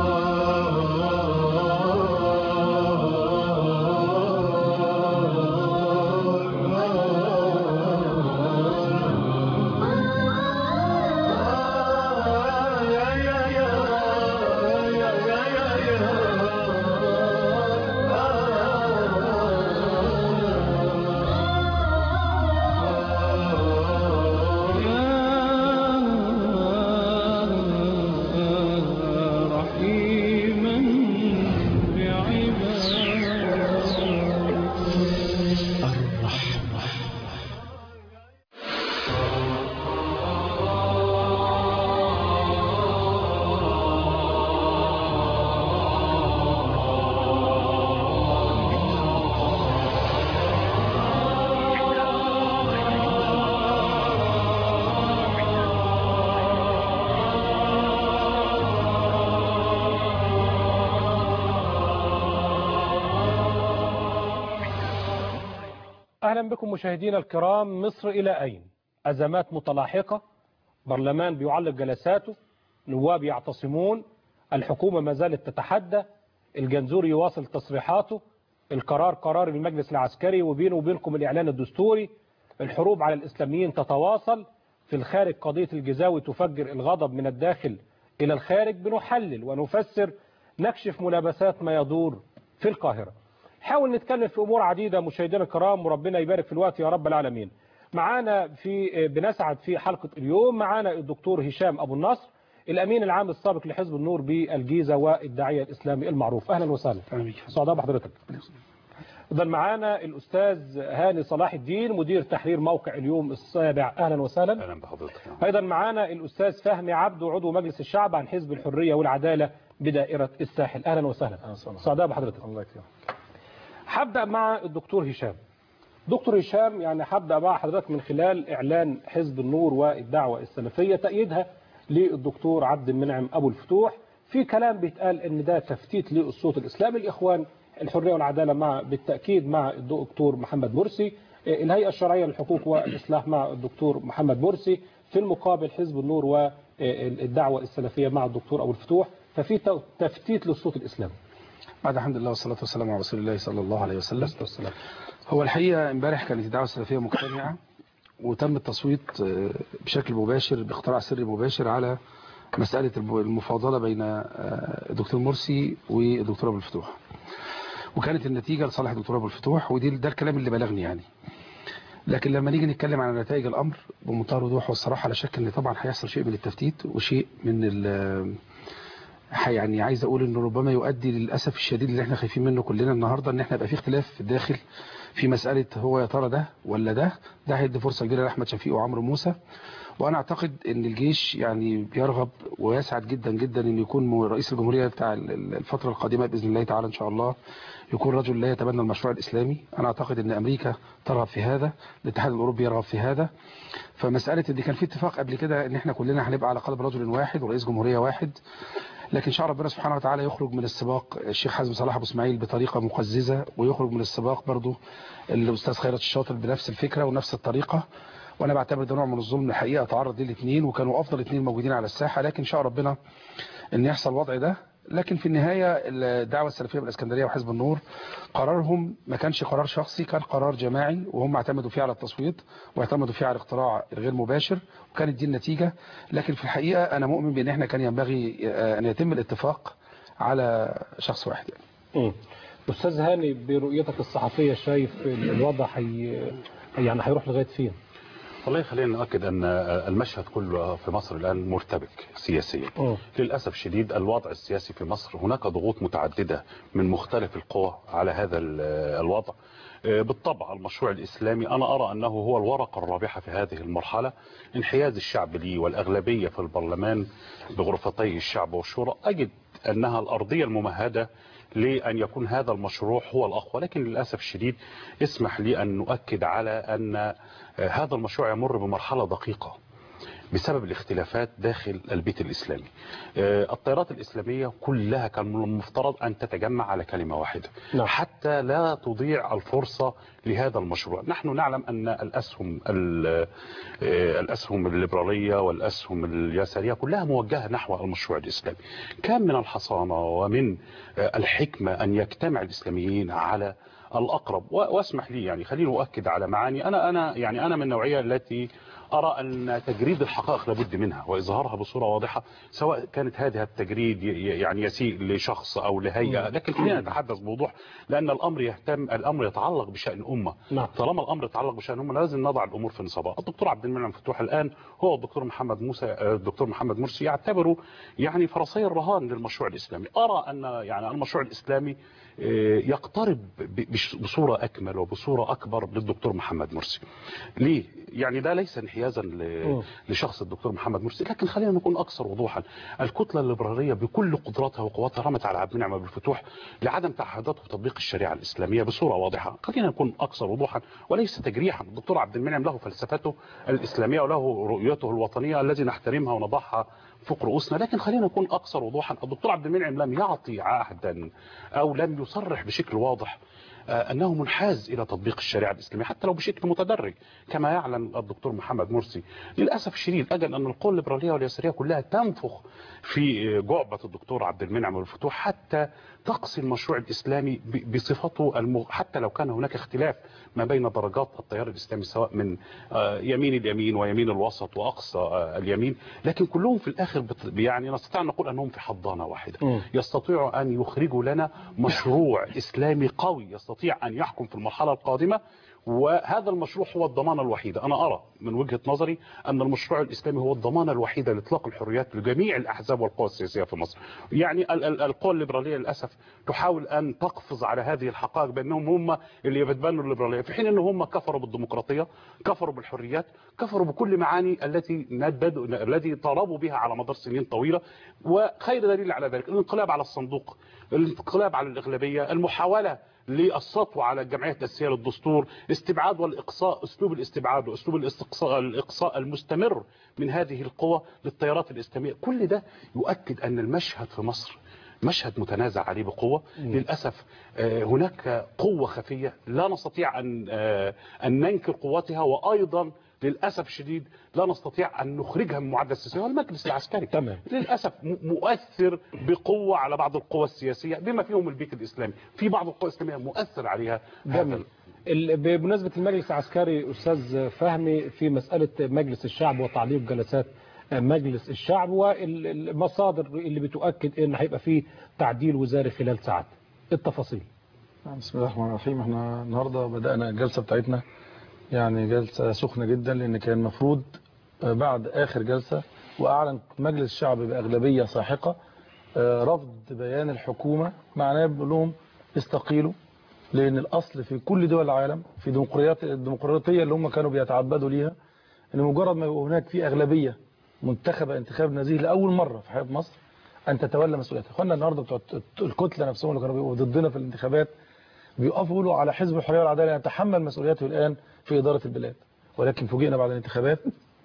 أهلا بكم مشاهدينا الكرام مصر إلى أين أزمات متلاحقة برلمان بيعلق جلساته نواب يعتصمون الحكومة ما زالت تتحدى الجنزوري يواصل تصريحاته القرار قرار المجلس العسكري وبينه وبينكم الإعلان الدستوري الحروب على الإسلاميين تتواصل في الخارج قضية الجزاوي تفجر الغضب من الداخل إلى الخارج بنحلل ونفسر نكشف ملابسات ما يدور في القاهرة حاول نتكلم في أمور عديدة مشاهدينا الكرام وربنا يبارك في الوقت يا رب العالمين معانا في بنسعد في حلقة اليوم معانا الدكتور هشام أبو النصر الأمين العام السابق لحزب النور بالجيزة والداعية الإسلامي المعروف أهلا وسهلا سعداء بحضرتك إذا معانا الأستاذ هاني صلاح الدين مدير تحرير موقع اليوم السابع أهلا وسهلا أهلا بحضرتك أيضا معانا الأستاذ فهمي عبده عضو مجلس الشعب عن حزب الحرية والعدالة بدائرة الساحل أهلا وسهلا سعداء بحضرتك الله يكرمك هبدأ مع الدكتور هشام دكتور هشام يعني هبدأ مع حضرتك من خلال إعلان حزب النور والدعوة السلفية تأييدها للدكتور عبد المنعم أبو الفتوح في كلام بيتقال ان ده تفتيت للصوت الإسلامي الإخوان الحرية والعدالة مع بالتأكيد مع الدكتور محمد مرسي الهيئة الشرعية للحقوق والإصلاح مع الدكتور محمد مرسي في المقابل حزب النور والدعوة السلفية مع الدكتور أبو الفتوح ففي تفتيت للصوت الإسلامي بعد الحمد لله والصلاة والسلام على رسول الله صلى الله عليه وسلم هو الحقيقة امبارح كانت الدعوة السلفية مجتمعة وتم التصويت بشكل مباشر باختراع سري مباشر على مسألة المفاضلة بين الدكتور مرسي والدكتور أبو الفتوح وكانت النتيجة لصالح الدكتور أبو الفتوح ودي ده الكلام اللي بلغني يعني لكن لما نيجي نتكلم عن نتائج الأمر بمنتهى الوضوح والصراحة لا شك ان طبعا هيحصل شيء من التفتيت وشيء من يعني عايز اقول انه ربما يؤدي للاسف الشديد اللي احنا خايفين منه كلنا النهارده ان احنا يبقى في اختلاف في الداخل في مساله هو يا ترى ده ولا ده ده هيدي فرصه كبيره لاحمد شفيق وعمرو موسى وانا اعتقد ان الجيش يعني بيرغب ويسعد جدا جدا ان يكون رئيس الجمهوريه بتاع ال- ال- الفتره القادمه باذن الله تعالى ان شاء الله يكون رجل لا يتبنى المشروع الاسلامي انا اعتقد ان امريكا ترغب في هذا الاتحاد الاوروبي يرغب في هذا فمساله ان كان في اتفاق قبل كده ان احنا كلنا هنبقى على قلب رجل واحد ورئيس جمهوريه واحد لكن ان شاء ربنا سبحانه وتعالى يخرج من السباق الشيخ حازم صلاح ابو اسماعيل بطريقه مقززه ويخرج من السباق برضو الاستاذ خيرت الشاطر بنفس الفكره ونفس الطريقه وانا بعتبر ده نوع من الظلم الحقيقه تعرض ليه الاثنين وكانوا افضل اثنين موجودين على الساحه لكن ان شاء ربنا ان يحصل الوضع ده لكن في النهايه الدعوه السلفيه بالاسكندريه وحزب النور قرارهم ما كانش قرار شخصي كان قرار جماعي وهم اعتمدوا فيه على التصويت واعتمدوا فيه على الاقتراع الغير مباشر وكانت دي النتيجه لكن في الحقيقه انا مؤمن بان احنا كان ينبغي آه، ان يتم الاتفاق على شخص واحد يعني. مم. أستاذ هاني برؤيتك الصحفية شايف ال- الوضع حي... يعني هيروح لغاية فين؟ والله خلينا نؤكد أن المشهد كله في مصر الآن مرتبك سياسيا مم. للأسف شديد الوضع السياسي في مصر هناك ضغوط متعددة من مختلف القوى على هذا ال- الوضع آه، بالطبع المشروع الإسلامي أنا أرى أنه هو الورقة الرابحة في هذه المرحلة انحياز الشعب لي والأغلبية في البرلمان بغرفتي الشعب والشورى أجد أنها الأرضية الممهدة لأن يكون هذا المشروع هو الأقوى لكن للأسف الشديد اسمح لي أن نؤكد على أن آه، هذا المشروع يمر بمرحلة دقيقة بسبب الاختلافات داخل البيت الإسلامي آه، التيارات الإسلامية كلها كان من المفترض أن تتجمع على كلمة واحدة نعم. حتى لا تضيع الفرصة لهذا المشروع نحن نعلم أن الأسهم ال- آه، الأسهم الليبرالية والأسهم اليسارية كلها موجهة نحو المشروع الإسلامي كان من الحصانة ومن آه، الحكمة أن يجتمع الإسلاميين على الأقرب و- واسمح لي يعني خليني أؤكد على معاني أنا أنا يعني أنا من النوعية التي أرى أن تجريد الحقائق لابد منها وإظهارها بصورة واضحة سواء كانت هذا التجريد ي- ي- يعني يسيء لشخص أو لهيئة لكن خلينا نتحدث بوضوح لأن الأمر يهتم الأمر يتعلق بشأن أمة نعم. طالما الأمر يتعلق بشأن أمة لازم نضع الأمور في نصابها الدكتور عبد المنعم فتوح الآن هو الدكتور محمد موسى آه، الدكتور محمد مرسي يعتبره يعني فرسي الرهان للمشروع الإسلامي أرى أن يعني المشروع الإسلامي آه، يقترب ب- بش- بصورة أكمل وبصورة أكبر للدكتور محمد مرسي ليه؟ يعني ده ليس انحيازا ل- مم. لشخص الدكتور محمد مرسي لكن خلينا نكون أكثر وضوحا الكتلة الليبرالية بكل قدراتها وقواتها رمت على عبد المنعم بالفتوح لعدم تعهدات وتطبيق الشريعة الإسلامية بصورة واضحة خلينا نكون أكثر وضوحا وليس تجريحا الدكتور عبد المنعم له فلسفته الإسلامية وله رؤيته الوطنية الذي نحترمها ونضعها فوق رؤوسنا لكن خلينا نكون أكثر وضوحا الدكتور عبد المنعم لم يعطي عهدا أو لم يصرح بشكل واضح آه، أنه منحاز إلى تطبيق الشريعة الإسلامية حتى لو بشكل متدرج كما يعلن الدكتور محمد مرسي للأسف الشديد أجل أن القوى الليبرالية واليسارية كلها تنفخ في آه، جعبة الدكتور عبد المنعم والفتوح حتى تقصي المشروع الإسلامي ب- بصفته الم... حتى لو كان هناك اختلاف ما بين درجات التيار الإسلامي سواء من آه، يمين اليمين ويمين الوسط وأقصى آه، اليمين لكن كلهم في الآخر بت... يعني نستطيع أن نقول أنهم في حضانة واحدة مم. يستطيعوا أن يخرجوا لنا مشروع إسلامي قوي يستطيع أن يحكم في المرحلة القادمة وهذا المشروع هو الضمانة الوحيدة أنا أرى من وجهة نظري أن المشروع الإسلامي هو الضمانة الوحيدة لإطلاق الحريات لجميع الأحزاب والقوى السياسية في مصر يعني ال- ال- القوى الليبرالية للأسف تحاول أن تقفز على هذه الحقائق بأنهم هم اللي يتبنوا الليبرالية في حين أن هم كفروا بالديمقراطية كفروا بالحريات كفروا بكل معاني التي نددوا الذي طلبوا بها على مدار سنين طويلة وخير دليل على ذلك الانقلاب على الصندوق الانقلاب على الإغلبية المحاولة للسطو على الجمعية التأسيسية للدستور استبعاد والإقصاء أسلوب الاستبعاد وأسلوب الاستقصاء الإقصاء المستمر من هذه القوى للتيارات الإسلامية كل ده يؤكد أن المشهد في مصر مشهد متنازع عليه بقوة للأسف آه، هناك قوة خفية لا نستطيع أن آه، أن ننكر قوتها وأيضا للأسف الشديد لا نستطيع أن نخرجها من معدل السياسي هو المجلس العسكري تمام. للأسف م- مؤثر بقوة على بعض القوى السياسية بما فيهم البيت الإسلامي في بعض القوى الإسلامية مؤثر عليها هذا جميل ال- بمناسبة المجلس العسكري أستاذ فهمي في مسألة مجلس الشعب وتعليق جلسات مجلس الشعب والمصادر اللي بتؤكد ان هيبقى فيه تعديل وزاري خلال ساعات التفاصيل بسم الله الرحمن الرحيم احنا النهارده بدأنا الجلسة بتاعتنا يعني جلسة سخنة جدا لأن كان المفروض بعد آخر جلسة وأعلن مجلس الشعب بأغلبية ساحقة آه، رفض بيان الحكومة معناه بيقول لهم استقيلوا لأن الأصل في كل دول العالم في ديمقراطيات الديمقراطية اللي هم كانوا بيتعبدوا ليها ان مجرد ما يبقى هناك في اغلبيه منتخبه انتخاب نزيه لاول مره في حياه مصر ان تتولى مسؤوليتها اخواننا النهارده بتوع الكتله نفسهم اللي كانوا بيبقوا ضدنا في الانتخابات بيقفوا يقولوا على حزب الحريه والعداله يتحمل مسؤوليته الان في اداره البلاد ولكن فوجئنا بعد الانتخابات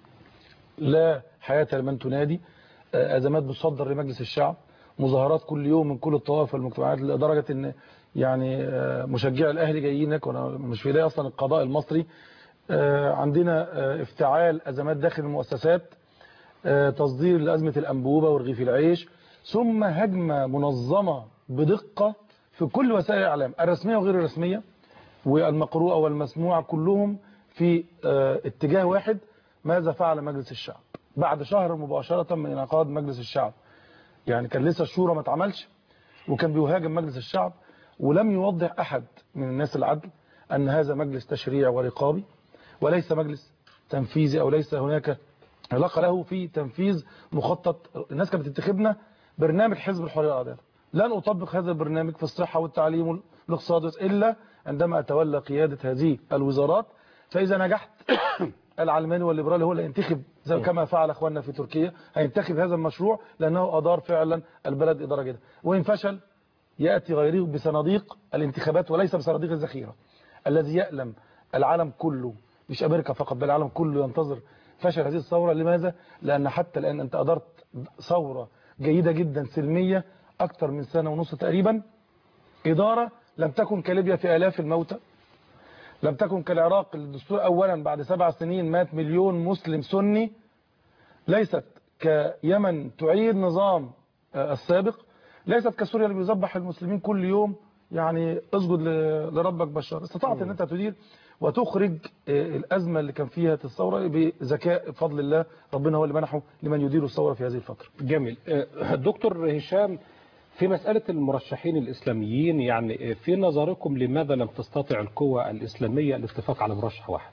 لا حياه لمن تنادي آه، ازمات بتصدر لمجلس الشعب مظاهرات كل يوم من كل الطوائف والمجتمعات لدرجه ان يعني آه، مشجعي الاهلي جايين هناك وانا مش في ايدي اصلا القضاء المصري آه، عندنا آه، افتعال ازمات داخل المؤسسات آه، تصدير لازمه الانبوبه ورغيف العيش ثم هجمه منظمه بدقه في كل وسائل الاعلام الرسميه وغير الرسميه والمقروءه والمسموعه كلهم في آه، اتجاه واحد ماذا فعل مجلس الشعب بعد شهر مباشره من انعقاد مجلس الشعب يعني كان لسه الشورى ما اتعملش وكان بيهاجم مجلس الشعب ولم يوضح أحد من الناس العدل أن هذا مجلس تشريع ورقابي وليس مجلس تنفيذي أو ليس هناك علاقة له في تنفيذ مخطط الناس كانت بتنتخبنا برنامج حزب الحرية والعدالة لن أطبق هذا البرنامج في الصحة والتعليم والاقتصاد إلا عندما أتولى قيادة هذه الوزارات فإذا نجحت العلماني والليبرالي هو اللي ينتخب زي كما فعل اخواننا في تركيا هينتخب هذا المشروع لانه ادار فعلا البلد اداره جيده وان فشل ياتي غيره بصناديق الانتخابات وليس بصناديق الذخيره الذي يألم العالم كله مش امريكا فقط بل العالم كله ينتظر فشل هذه الثوره لماذا لان حتى الان انت ادرت ثوره جيده جدا سلميه اكثر من سنه ونص تقريبا اداره لم تكن كليبيا في الاف الموتى لم تكن كالعراق الدستور اولا بعد سبع سنين مات مليون مسلم سني ليست كيمن تعيد نظام آه، السابق ليست كسوريا اللي بيذبح المسلمين كل يوم يعني اسجد ل- لربك بشار استطعت ان انت تدير وتخرج آه، الازمه اللي كان فيها الثوره بذكاء بفضل الله ربنا هو اللي منحه لمن يدير الثوره في هذه الفتره جميل آه، دكتور هشام في مسألة المرشحين الإسلاميين يعني في نظركم لماذا لم تستطع القوى الإسلامية الاتفاق على مرشح واحد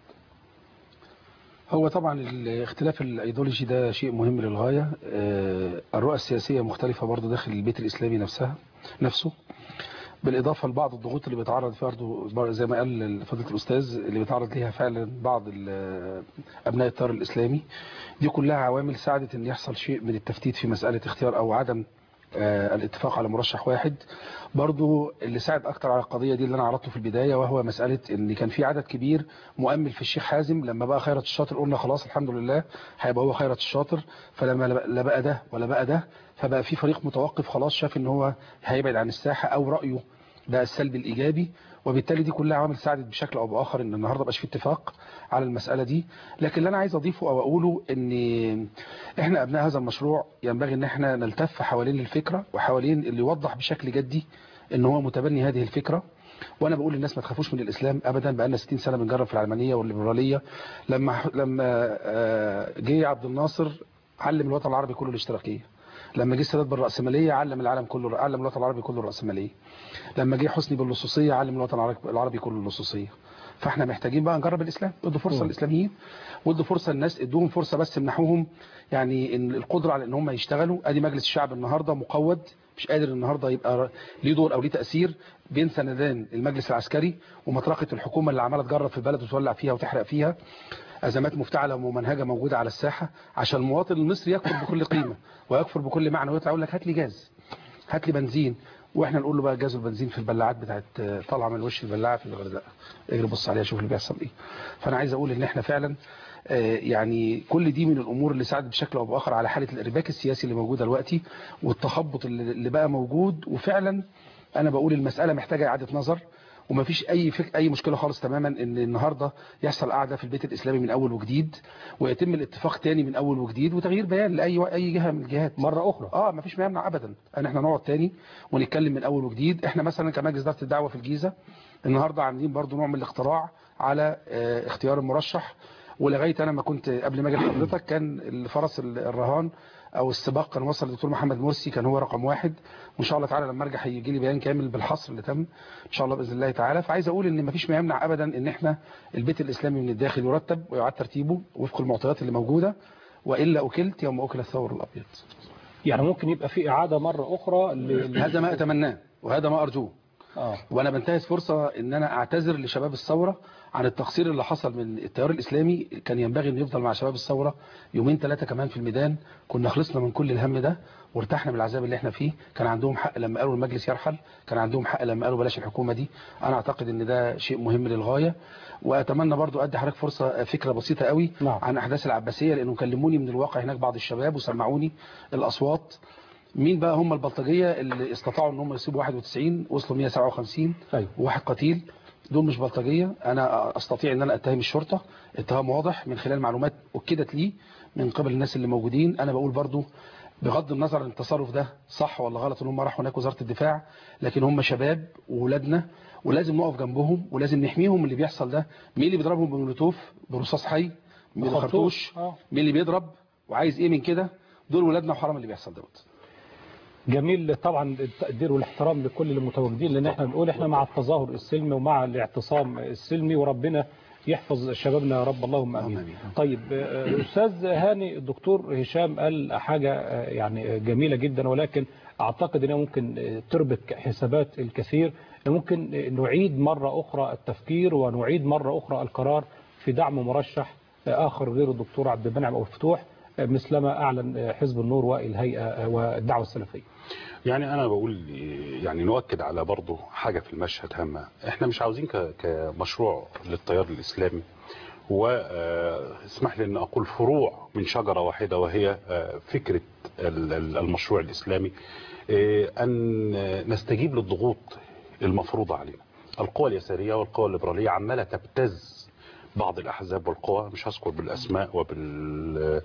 هو طبعا الاختلاف الايديولوجي ده شيء مهم للغايه آه، الرؤى السياسيه مختلفه برضه داخل البيت الاسلامي نفسها نفسه بالاضافه لبعض الضغوط اللي بيتعرض فيها برضه زي ما قال فضيله الاستاذ اللي بيتعرض ليها فعلا بعض ال- ابناء التيار الاسلامي دي كلها عوامل ساعدت ان يحصل شيء من التفتيت في مساله اختيار او عدم آه، الاتفاق على مرشح واحد برضو اللي ساعد اكتر على القضيه دي اللي انا عرضته في البدايه وهو مساله ان كان في عدد كبير مؤمل في الشيخ حازم لما بقى خيرت الشاطر قلنا خلاص الحمد لله هيبقى هو خيرت الشاطر فلما لا بقى ده ولا بقى ده فبقى في فريق متوقف خلاص شاف ان هو هيبعد عن الساحه او رايه ده السلبي الايجابي وبالتالي دي كلها عوامل ساعدت بشكل او باخر ان النهارده بقاش في اتفاق على المساله دي لكن اللي انا عايز اضيفه او اقوله ان احنا ابناء هذا المشروع ينبغي ان احنا نلتف حوالين الفكره وحوالين اللي يوضح بشكل جدي ان هو متبني هذه الفكره وانا بقول للناس ما تخافوش من الاسلام ابدا بقى لنا 60 سنه بنجرب في العلمانيه والليبراليه لما لما آه، جه عبد الناصر علم الوطن العربي كله الاشتراكيه لما جه السادات بالرأسمالية علم العالم كله علم الوطن العربي كله الرأسمالية لما جه حسني باللصوصية علم الوطن العربي- العربي كله اللصوصية فاحنا محتاجين بقى نجرب الاسلام ادوا فرصه مم. للاسلاميين وادوا فرصه للناس ادوهم فرصه بس منحوهم يعني ان القدره على ان هم يشتغلوا ادي مجلس الشعب النهارده مقود مش قادر النهارده يبقى ليه دور او ليه تاثير بين سندان المجلس العسكري ومطرقه الحكومه اللي عماله تجرب في البلد وتولع فيها وتحرق فيها ازمات مفتعله وممنهجه موجوده على الساحه عشان المواطن المصري يكفر بكل قيمه ويكفر بكل معنى ويطلع يقول لك هات لي جاز هات لي بنزين واحنا نقول له بقى جاز والبنزين في البلاعات بتاعت طالعه من وش البلاعه في الغردقه اجري بص عليها شوف اللي بيحصل ايه فانا عايز اقول ان احنا فعلا آه، يعني كل دي من الامور اللي ساعدت بشكل او باخر على حاله الارباك السياسي اللي موجود دلوقتي والتخبط اللي اللي بقى موجود وفعلا انا بقول المساله محتاجه اعاده نظر ومفيش اي فك... اي مشكله خالص تماما ان النهارده يحصل قعده في البيت الاسلامي من اول وجديد ويتم الاتفاق تاني من اول وجديد وتغيير بيان لاي اي جهه من الجهات مره اخرى اه مفيش ما يمنع ابدا ان احنا نقعد تاني ونتكلم من اول وجديد احنا مثلا كمجلس اداره الدعوه في الجيزه النهارده عاملين برضو نوع من الاختراع على آه، اختيار المرشح ولغايه انا ما كنت قبل ما اجي لحضرتك كان الفرس الرهان او السباق كان وصل للدكتور محمد مرسي كان هو رقم واحد وان شاء الله تعالى لما ارجع هيجي لي بيان كامل بالحصر اللي تم ان شاء الله باذن الله تعالى فعايز اقول ان مفيش ما يمنع ابدا ان احنا البيت الاسلامي من الداخل يرتب ويعاد ترتيبه وفق المعطيات اللي موجوده والا اكلت يوم اكل الثور الابيض يعني ممكن يبقى في إعادة مرة أخرى ل... هذا ما اتمناه وهذا ما ارجوه آه. وانا بنتهز فرصه ان انا اعتذر لشباب الثوره عن التقصير اللي حصل من التيار الاسلامي كان ينبغي انه يفضل مع شباب الثوره يومين ثلاثه كمان في الميدان كنا خلصنا من كل الهم ده وارتحنا من العذاب اللي احنا فيه كان عندهم حق لما قالوا المجلس يرحل كان عندهم حق لما قالوا بلاش الحكومه دي انا اعتقد ان ده شيء مهم للغايه واتمنى برضو ادي حضرتك فرصه فكره بسيطه قوي نعم. عن احداث العباسيه لانه كلموني من الواقع هناك بعض الشباب وسمعوني الاصوات مين بقى هم البلطجيه اللي استطاعوا ان هم يصيبوا 91 وصلوا 157 أيوة. وواحد قتيل دول مش بلطجيه انا استطيع ان انا اتهم الشرطه اتهام واضح من خلال معلومات اكدت لي من قبل الناس اللي موجودين انا بقول برضو بغض النظر عن التصرف ده صح ولا غلط ان هم راحوا هناك وزاره الدفاع لكن هم شباب وولادنا ولازم نقف جنبهم ولازم نحميهم من اللي بيحصل ده مين اللي بيضربهم بمولوتوف برصاص حي مين بخرطوش. الخرطوش آه. مين اللي بيضرب وعايز ايه من كده دول ولادنا وحرام اللي بيحصل دوت جميل طبعا التقدير والاحترام لكل المتواجدين لان احنا بنقول احنا مع التظاهر السلمي ومع الاعتصام السلمي وربنا يحفظ شبابنا يا رب اللهم امين. طيب آه، استاذ هاني الدكتور هشام قال حاجه آه، يعني جميله جدا ولكن اعتقد انها ممكن آه، تربك حسابات الكثير ممكن آه، نعيد مره اخرى التفكير ونعيد مره اخرى القرار في دعم مرشح آه، اخر غير الدكتور عبد المنعم ابو الفتوح آه، مثلما اعلن آه، حزب النور والهيئه آه، والدعوه السلفيه. يعني انا بقول يعني نؤكد على برضه حاجة في المشهد هامة احنا مش عاوزين ك- كمشروع للتيار الاسلامي واسمح لي ان اقول فروع من شجرة واحدة وهي آه، فكرة ال- ال- المشروع الاسلامي آه، ان نستجيب للضغوط المفروضة علينا القوى اليسارية والقوى الليبرالية عمالة تبتز بعض الاحزاب والقوى مش هذكر بالاسماء وبال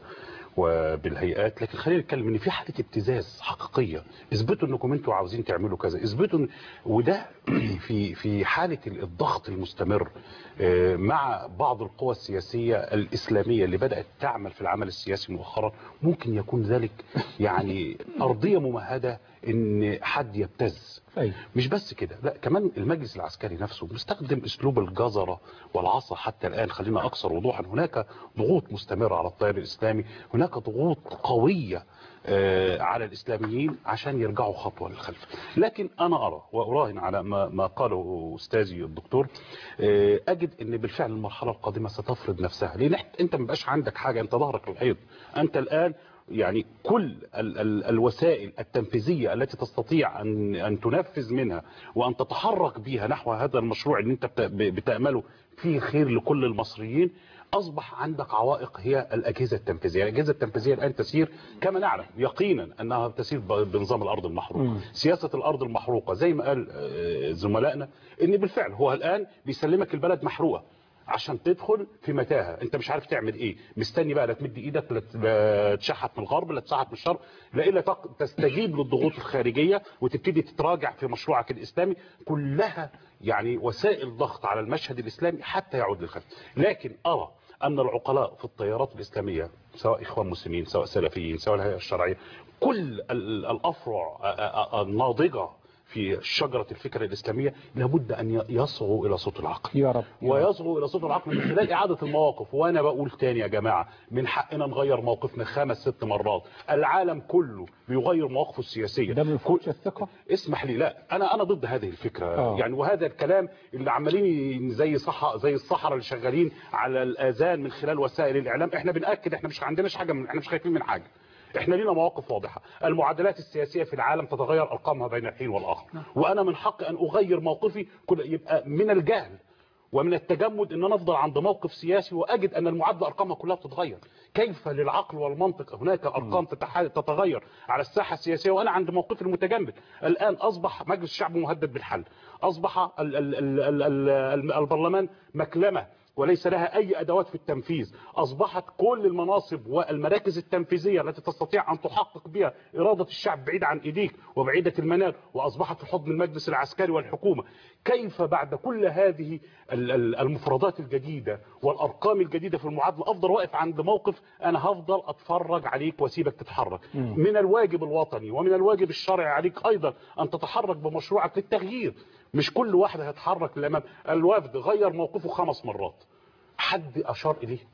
وبالهيئات لكن خلينا نتكلم ان في حاله ابتزاز حقيقيه اثبتوا انكم انتوا عاوزين تعملوا كذا اثبتوا إن- وده في في حاله الضغط المستمر آه، مع بعض القوى السياسيه الاسلاميه اللي بدات تعمل في العمل السياسي مؤخرا ممكن يكون ذلك يعني ارضيه ممهده ان حد يبتز أيوة. مش بس كده لا كمان المجلس العسكري نفسه مستخدم اسلوب الجزره والعصا حتى الان خلينا اكثر وضوحا هناك ضغوط مستمره على التيار الاسلامي هناك ضغوط قويه آه، على الاسلاميين عشان يرجعوا خطوه للخلف لكن انا ارى واراهن على ما ما قاله استاذي الدكتور آه، اجد ان بالفعل المرحله القادمه ستفرض نفسها لان إحنا- انت ما بقاش عندك حاجه انت ظهرك للحيط انت الان يعني كل ال ال الوسائل التنفيذية التي تستطيع أن, أن تنفذ منها وأن تتحرك بها نحو هذا المشروع اللي أنت بت- بتأمله فيه خير لكل المصريين أصبح عندك عوائق هي الأجهزة التنفيذية الأجهزة التنفيذية الآن تسير كما نعلم يقينا أنها تسير ب- بنظام الأرض المحروقة مم. سياسة الأرض المحروقة زي ما قال آه، زملائنا أن بالفعل هو الآن بيسلمك البلد محروقة عشان تدخل في متاهه انت مش عارف تعمل ايه مستني بقى لا تمد ايدك لا ت- لا تشحت من الغرب لا تسحت من الشرق لا الا تق- تستجيب للضغوط الخارجيه وتبتدي تتراجع في مشروعك الاسلامي كلها يعني وسائل ضغط على المشهد الاسلامي حتى يعود للخلف لكن ارى ان العقلاء في التيارات الاسلاميه سواء اخوان مسلمين سواء سلفيين سواء الهيئه الشرعيه كل ال- الافرع آ- آ- آ- الناضجه في شجرة الفكرة الإسلامية لابد أن ي- يصغوا إلى صوت العقل يا رب ويصغوا إلى صوت العقل من خلال إعادة المواقف وأنا بقول تاني يا جماعة من حقنا نغير موقفنا خمس ست مرات العالم كله بيغير مواقفه السياسية ده من فوق الثقة اسمح لي لا انا انا ضد هذه الفكره آه. يعني وهذا الكلام اللي عمالين زي صح زي الصحراء اللي شغالين على الاذان من خلال وسائل الاعلام احنا بناكد احنا مش عندناش حاجه من احنا مش خايفين من حاجه احنا لينا مواقف واضحه المعادلات السياسيه في العالم تتغير ارقامها بين الحين والاخر وانا من حقي ان اغير موقفي كل يبقى من الجهل ومن التجمد ان انا افضل عند موقف سياسي واجد ان المعادله ارقامها كلها بتتغير كيف للعقل والمنطق هناك ارقام تتح- تتغير على الساحه السياسيه وانا عند موقفي المتجمد الان اصبح مجلس الشعب مهدد بالحل اصبح ال ال ال ال ال ال البرلمان مكلمه وليس لها أي أدوات في التنفيذ أصبحت كل المناصب والمراكز التنفيذية التي تستطيع أن تحقق بها إرادة الشعب بعيدة عن إيديك وبعيدة المنال وأصبحت في حضن المجلس العسكري والحكومة كيف بعد كل هذه ال- ال- المفردات الجديدة والأرقام الجديدة في المعادلة أفضل واقف عند موقف أنا هفضل أتفرج عليك وأسيبك تتحرك مم. من الواجب الوطني ومن الواجب الشرعي عليك أيضا أن تتحرك بمشروعك للتغيير مش كل واحد هيتحرك للأمام الوفد غير موقفه خمس مرات حد أشار إليه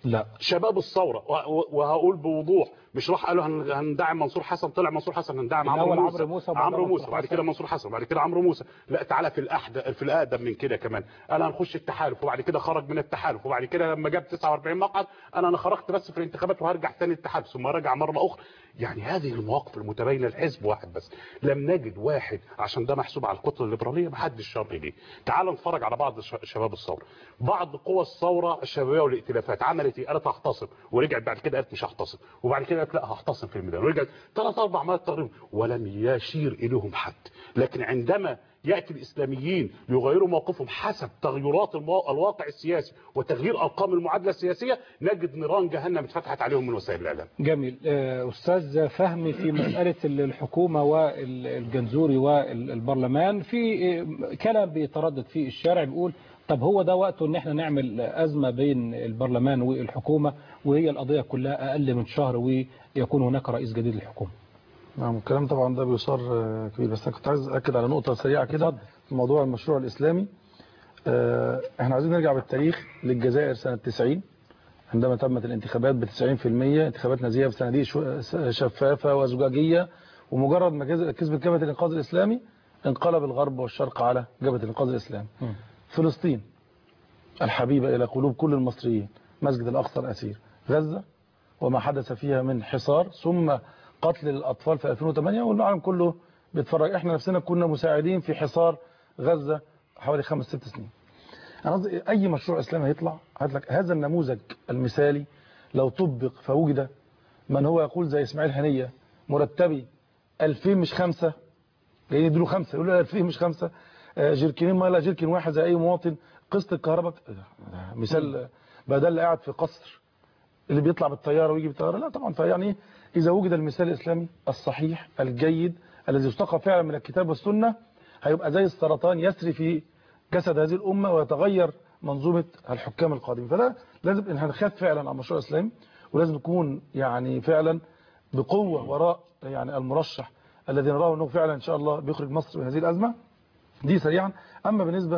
لا شباب الثوره و- و- وهقول بوضوح مش راح قالوا هن- هندعم منصور حسن طلع منصور حسن هندعم عمرو الأول موسى عمرو موسى وبعدها عمرو موسى منصور بعد حسن. كده منصور حسن بعد كده عمرو موسى لا تعالى في الاحدى في الاقدم من كده كمان انا هنخش التحالف وبعد كده خرج من التحالف وبعد كده لما جاب 49 مقعد انا انا خرجت بس في الانتخابات وهرجع تاني التحالف ثم رجع مره اخرى يعني هذه المواقف المتباينه الحزب واحد بس لم نجد واحد عشان ده محسوب على الكتله الليبراليه ما حدش شار اليه تعال نتفرج على بعض ش- شباب الثوره بعض قوى الثوره الشبابيه والائتلافات عملت ايه قالت هحتصر ورجعت بعد كده قالت مش هحتصر وبعد كده قالت لا هحتصر في الميدان ورجعت ثلاث اربع مرات تقريبا ولم يشير اليهم حد لكن عندما ياتي الاسلاميين ليغيروا موقفهم حسب تغيرات المو... الواقع السياسي وتغيير ارقام المعادله السياسيه نجد نيران جهنم اتفتحت عليهم من وسائل الاعلام جميل آه، أستاذ فهمي في مسألة الحكومة والجنزوري والبرلمان في آه، كلام بيتردد في الشارع بيقول طب هو ده وقته ان احنا نعمل أزمة بين البرلمان والحكومة وهي القضية كلها أقل من شهر ويكون هناك رئيس جديد للحكومة نعم الكلام طبعا ده بيصار آه، كبير بس انا كنت عايز اكد على نقطه سريعه كده في موضوع المشروع الاسلامي آه، احنا عايزين نرجع بالتاريخ للجزائر سنه 90 عندما تمت الانتخابات ب 90% انتخابات نزيهه بصناديق شو- شفافه وزجاجيه ومجرد ما كز- كسبت جبهه الانقاذ الاسلامي انقلب الغرب والشرق على جبهه الانقاذ الاسلامي فلسطين الحبيبه الى قلوب كل المصريين مسجد الاقصى الاسير غزه وما حدث فيها من حصار ثم قتل الأطفال في 2008 والعالم كله بيتفرج احنا نفسنا كنا مساعدين في حصار غزة حوالي خمس ست سنين أنا قصدي أي مشروع إسلامي هيطلع هات لك هذا النموذج المثالي لو طبق فوجد من هو يقول زي إسماعيل هنية مرتبي 2000 مش خمسة جايين يديله خمسة يقولوا له 2000 مش خمسة آه، جيركنين ما لا جيركن واحد زي أي مواطن قسط الكهرباء ده مثال بقى ده اللي قاعد في قصر اللي بيطلع بالطيارة ويجي بالطيارة لا طبعا فيعني إذا وجد المثال الإسلامي الصحيح الجيد الذي يستقى فعلا من الكتاب والسنة هيبقى زي السرطان يسري في جسد هذه الأمة ويتغير منظومة الحكام القادمين فده لازم إن هنخاف فعلا على المشروع الإسلامي ولازم نكون يعني فعلا بقوة وراء يعني المرشح الذي نراه أنه فعلا إن شاء الله بيخرج مصر من هذه الأزمة دي سريعا أما بالنسبة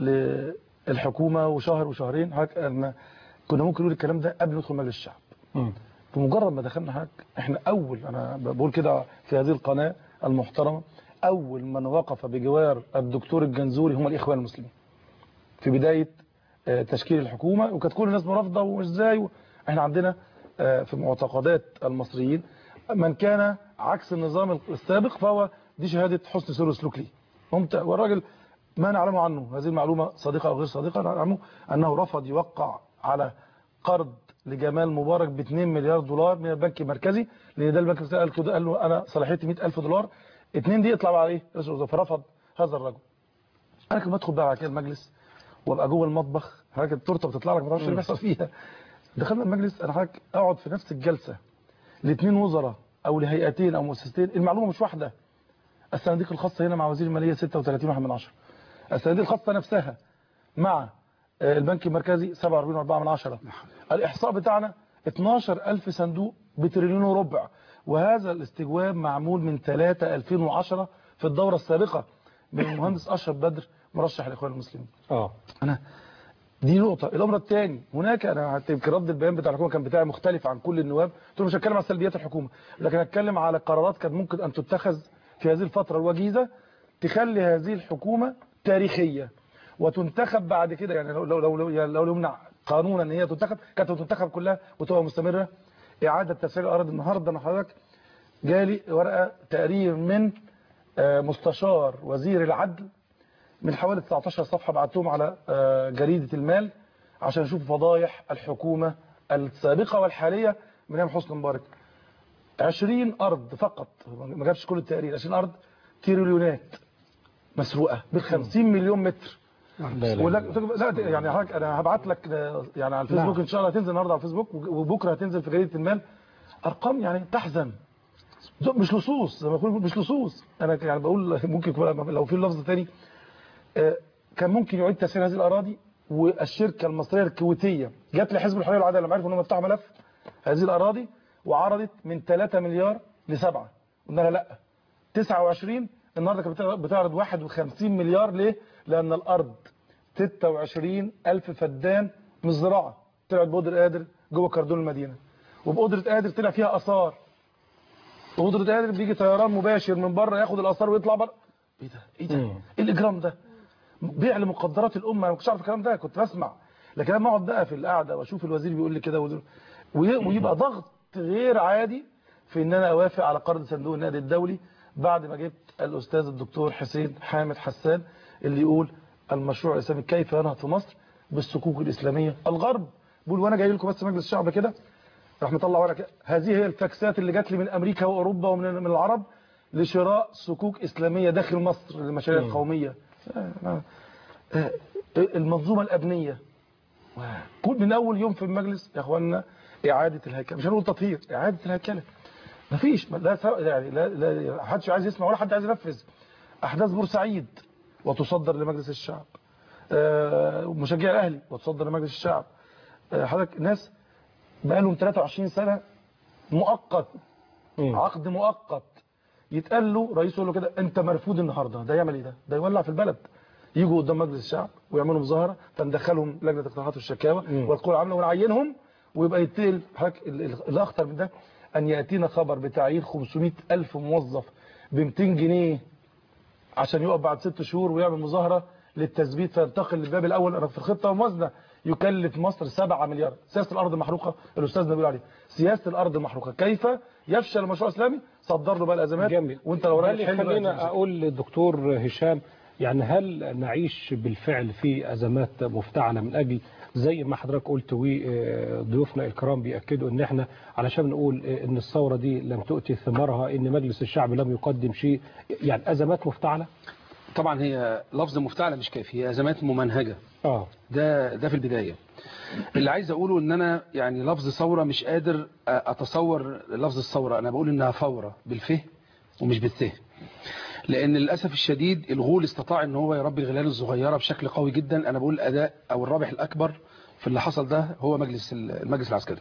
للحكومة وشهر وشهرين حضرتك أنا كنا ممكن نقول الكلام ده قبل ندخل مجلس الشعب بمجرد ما دخلنا حضرتك احنا اول انا بقول كده في هذه القناه المحترمه اول من وقف بجوار الدكتور الجنزوري هم الاخوان المسلمين في بدايه آه، تشكيل الحكومه وكانت كل الناس مرافضه وازاي و- احنا عندنا آه، في معتقدات المصريين من كان عكس النظام السابق فهو دي شهاده حسن سير وسلوك ليه قمت والراجل ما نعلمه عنه هذه المعلومه صادقه او غير صادقه نعلمه انه رفض يوقع على قرض لجمال مبارك ب 2 مليار دولار من البنك المركزي لان ده البنك المركزي قال كده قال له انا صلاحيتي 100000 دولار اتنين دي يطلع على ايه رئيس الوزراء فرفض هذا الرجل انا كنت بدخل بقى على كده المجلس وابقى جوه المطبخ حضرتك التورته بتطلع لك ما تعرفش اللي بيحصل فيها دخلنا المجلس انا حضرتك اقعد في نفس الجلسه لاثنين وزراء او لهيئتين او مؤسستين المعلومه مش واحده الصناديق الخاصه هنا مع وزير الماليه 36 واحد من عشرة الصناديق الخاصه نفسها مع آه، البنك المركزي 47 4 من عشرة الإحصاء بتاعنا 12000 صندوق بتريليون وربع وهذا الاستجواب معمول من 3 2010 في الدورة السابقة من المهندس أشرف بدر مرشح الإخوان المسلمين اه أنا دي نقطة الأمر الثاني هناك أنا يمكن رد البيان بتاع الحكومة كان بتاعي مختلف عن كل النواب قلت له مش هتكلم على سلبيات الحكومة لكن هتكلم على قرارات كانت ممكن أن تتخذ في هذه الفترة الوجيزة تخلي هذه الحكومة تاريخية وتنتخب بعد كده يعني لو لو لو يعني لو يمنع قانونا ان هي تنتخب كانت تنتخب كلها وتبقى مستمره اعاده تسعير الارض النهارده انا حضرتك جالي ورقه تقرير من آه، مستشار وزير العدل من حوالي 19 صفحه بعتهم على آه، جريده المال عشان اشوف فضايح الحكومه السابقه والحاليه من ايام حسني مبارك 20 ارض فقط ما جابش كل التقرير 20 ارض تريليونات مسروقه ب 50 مليون متر ولا لا يعني حضرتك انا هبعت لك يعني على الفيسبوك نعم. ان شاء الله هتنزل النهارده على الفيسبوك وبكره هتنزل في جريده المال ارقام يعني تحزن ده مش لصوص زي ما بقول مش لصوص انا يعني بقول ممكن يكون لو في لفظ تاني آه، كان ممكن يعيد تسعير هذه الاراضي والشركه المصريه الكويتيه جات لحزب الحريه والعداله لما عرفوا انهم يفتحوا ملف هذه الاراضي وعرضت من 3 مليار لسبعه قلنا لها لا 29 النهارده كانت بتعرض- بتعرض 51 مليار ليه؟ لان الارض 26 الف فدان مش زراعه طلعت بقدر قادر جوه كردون المدينه وبقدره قادر طلع فيها اثار بقدره قادر بيجي طيران مباشر من بره ياخد الاثار ويطلع بره ايه ده ايه ده ايه الاجرام ده بيع لمقدرات الامه انا ما كنتش اعرف الكلام ده كنت بسمع لكن لما اقعد بقى في القعده واشوف الوزير بيقول لي كده وده- وي- ويبقى ضغط غير عادي في ان انا اوافق على قرض صندوق النقد الدولي بعد ما جبت الاستاذ الدكتور حسين حامد حسان اللي يقول المشروع الاسلامي كيف ينهض في مصر بالصكوك الاسلاميه الغرب بيقول وانا جاي لكم بس مجلس الشعب كده راح مطلع ورقه كده. هذه هي الفاكسات اللي جات لي من امريكا واوروبا ومن من العرب لشراء صكوك اسلاميه داخل مصر للمشاريع مم. القوميه آه، آه. آه، المنظومه الابنيه كل من اول يوم في المجلس يا اخوانا اعاده الهيكله مش هنقول تطهير اعاده الهيكله مفيش لا سو- يعني لا لا حدش عايز يسمع ولا حد عايز ينفذ احداث بورسعيد وتصدر لمجلس الشعب آه، مشجع الاهلي وتصدر لمجلس الشعب آه، حضرتك ناس بقالهم 23 سنه مؤقت عقد مؤقت يتقال له رئيس يقول له كده انت مرفوض النهارده ده يعمل ايه ده ده يولع في البلد يجوا قدام مجلس الشعب ويعملوا مظاهره فندخلهم لجنه الاقتراحات والشكاوى والقوى العامله ونعينهم ويبقى يتقل حضرتك ال- ال- الاخطر من ده ان ياتينا خبر بتعيين 500 الف موظف ب 200 جنيه عشان يقف بعد ست شهور ويعمل مظاهره للتثبيت فينتقل للباب الاول أنا في الخطه الموازنه يكلف مصر 7 مليار سياسه الارض المحروقه الاستاذ بيقول عليه سياسه الارض المحروقه كيف يفشل المشروع الاسلامي صدر له بقى الازمات جميل. وانت لو ده راجل اللي حلو خلينا اقول للدكتور هشام يعني هل نعيش بالفعل في ازمات مفتعله من اجل زي ما حضرتك قلت وضيوفنا الكرام بياكدوا ان احنا علشان نقول ان الثوره دي لم تؤتي ثمارها ان مجلس الشعب لم يقدم شيء يعني ازمات مفتعله طبعا هي لفظ مفتعله مش كافي هي ازمات ممنهجه اه ده ده في البدايه اللي عايز اقوله ان انا يعني لفظ ثوره مش قادر اتصور لفظ الثوره انا بقول انها فوره بالفه ومش بالثه لان للاسف الشديد الغول استطاع ان هو يربي الغلال الصغيره بشكل قوي جدا انا بقول الاداء او الرابح الاكبر في اللي حصل ده هو مجلس المجلس العسكري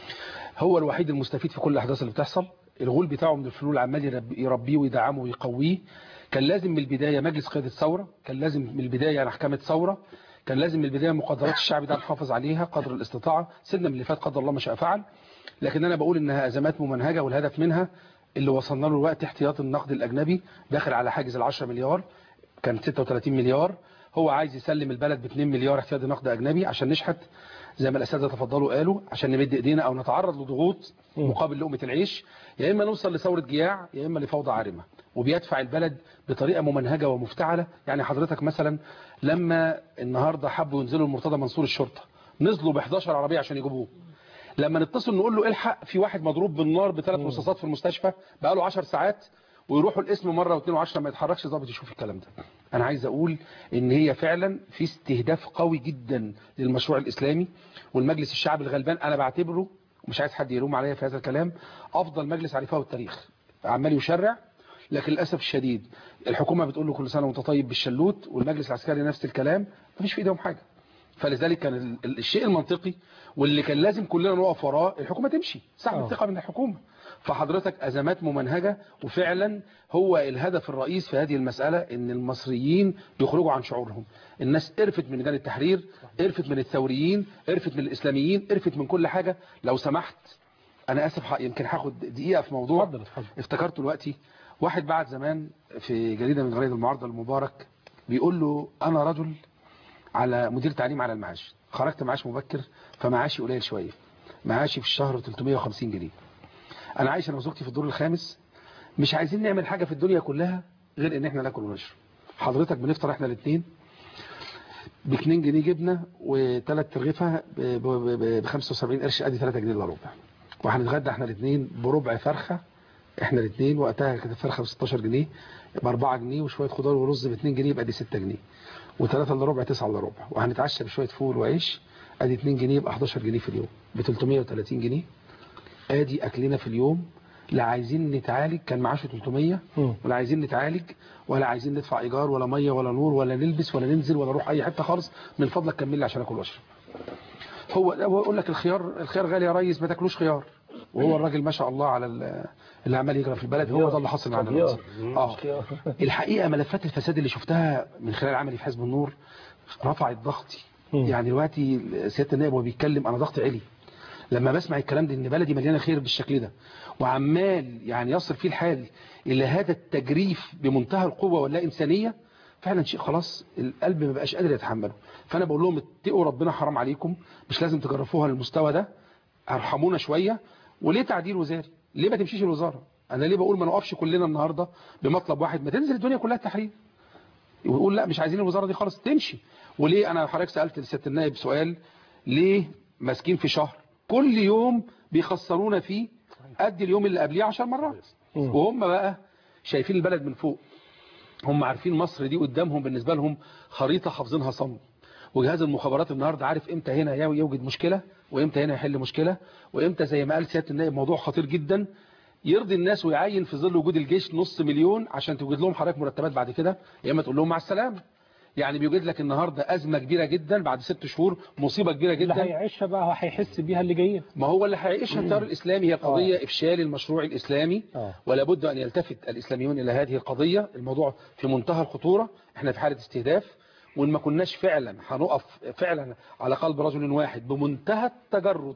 هو الوحيد المستفيد في كل الاحداث اللي بتحصل الغول بتاعه من الفلول عمال يرب- يربيه ويدعمه ويقويه كان لازم من البدايه مجلس قياده الثوره كان لازم من البدايه محكمه ثوره كان لازم من البدايه مقدرات الشعب ده نحافظ عليها قدر الاستطاعه سيبنا من اللي فات قدر الله ما شاء فعل لكن انا بقول انها ازمات ممنهجه والهدف منها اللي وصلنا له الوقت احتياط النقد الاجنبي داخل على حاجز ال 10 مليار كان 36 مليار هو عايز يسلم البلد ب 2 مليار احتياطي نقد اجنبي عشان نشحت زي ما الاساتذه تفضلوا قالوا عشان نمد ايدينا او نتعرض لضغوط مقابل لقمه العيش يا اما نوصل لثوره جياع يا اما لفوضى عارمه وبيدفع البلد بطريقه ممنهجه ومفتعله يعني حضرتك مثلا لما النهارده حبوا ينزلوا المرتضى منصور الشرطه نزلوا ب 11 عربيه عشان يجيبوه لما نتصل نقول له الحق في واحد مضروب بالنار بثلاث رصاصات في المستشفى بقاله 10 ساعات ويروحوا الاسم مره واثنين وعشرة ما يتحركش ضابط يشوف الكلام ده انا عايز اقول ان هي فعلا في استهداف قوي جدا للمشروع الاسلامي والمجلس الشعبي الغلبان انا بعتبره ومش عايز حد يلوم عليا في هذا الكلام افضل مجلس على فاه التاريخ عمال يشرع لكن للاسف الشديد الحكومه بتقول له كل سنه وانت طيب بالشلوت والمجلس العسكري نفس الكلام مفيش في ايدهم حاجه فلذلك كان ال- ال- الشيء المنطقي واللي كان لازم كلنا نقف وراه الحكومه تمشي سحب آه. الثقه من الحكومه فحضرتك ازمات ممنهجه وفعلا هو الهدف الرئيس في هذه المساله ان المصريين يخرجوا عن شعورهم الناس قرفت من ميدان التحرير قرفت من الثوريين قرفت من الاسلاميين قرفت من كل حاجه لو سمحت انا اسف ح- يمكن هاخد دقيقه في موضوع اتفضل اتفضل افتكرته دلوقتي واحد بعت زمان في جريده من جرايد المعارضه المبارك بيقول له انا رجل على مدير تعليم على المعاش خرجت معاش مبكر فمعاشي قليل شويه معاشي في الشهر 350 جنيه انا عايش انا وزوجتي في الدور الخامس مش عايزين نعمل حاجه في الدنيا كلها غير ان احنا ناكل ونشرب حضرتك بنفطر احنا الاثنين ب 2 جنيه جبنه وثلاث ترغيفه ب 75 قرش ادي 3 جنيه الا ربع وهنتغدى احنا الاثنين بربع فرخه احنا الاثنين وقتها كانت الفرخه ب 16 جنيه ب 4 جنيه وشويه خضار ورز ب 2 جنيه يبقى دي 6 جنيه و3 الا ربع 9 الا ربع وهنتعشى بشويه فول وعيش ادي 2 جنيه يبقى 11 جنيه في اليوم ب 330 جنيه ادي اكلنا في اليوم لا عايزين نتعالج كان معاشه 300 ولا عايزين نتعالج ولا عايزين ندفع ايجار ولا ميه ولا نور ولا نلبس ولا ننزل ولا نروح اي حته خالص من فضلك كمل لي عشان اكل واشرب هو هو يقول لك الخيار الخيار غالي يا ريس ما تاكلوش خيار وهو الراجل ما شاء الله على ال- اللي عمال يجرى في البلد هو ده اللي حصل معانا خيار. دلوقتي. اه الحقيقه ملفات الفساد اللي شفتها من خلال عملي في حزب النور رفعت ضغطي يعني دلوقتي سياده النائب وهو بيتكلم انا ضغط عالي لما بسمع الكلام ده ان بلدي مليانه خير بالشكل ده وعمال يعني يصل فيه الحال الى هذا التجريف بمنتهى القوه واللا انسانيه فعلا شيء خلاص القلب ما بقاش قادر يتحمله فانا بقول لهم اتقوا ربنا حرام عليكم مش لازم تجرفوها للمستوى ده ارحمونا شويه وليه تعديل وزاري ليه ما تمشيش الوزاره انا ليه بقول ما نقفش كلنا النهارده بمطلب واحد ما تنزل الدنيا كلها التحرير ويقول لا مش عايزين الوزاره دي خالص تمشي وليه انا حضرتك سالت سياده النائب سؤال ليه ماسكين في شهر كل يوم بيخسرونا فيه قد اليوم اللي قبليه 10 مرات وهم بقى شايفين البلد من فوق هم عارفين مصر دي قدامهم بالنسبه لهم خريطه حافظينها صم وجهاز المخابرات النهارده عارف امتى هنا يوجد مشكله وامتى هنا يحل مشكله وامتى زي ما قال سياده النائب موضوع خطير جدا يرضي الناس ويعين في ظل وجود الجيش نص مليون عشان توجد لهم حضرتك مرتبات بعد كده يا اما تقول لهم مع السلامه يعني بيوجد لك النهارده ازمه كبيره جدا بعد ست شهور مصيبه كبيره اللي جدا هيعيشها بقى هو هيحس بيها اللي جايه ما هو اللي هيعيشها التيار الاسلامي هي قضيه افشال المشروع الاسلامي آه. ولا بد ان يلتفت الاسلاميون الى هذه القضيه الموضوع في منتهى الخطوره احنا في حاله استهداف وان ما كناش فعلا هنقف فعلا على قلب رجل واحد بمنتهى التجرد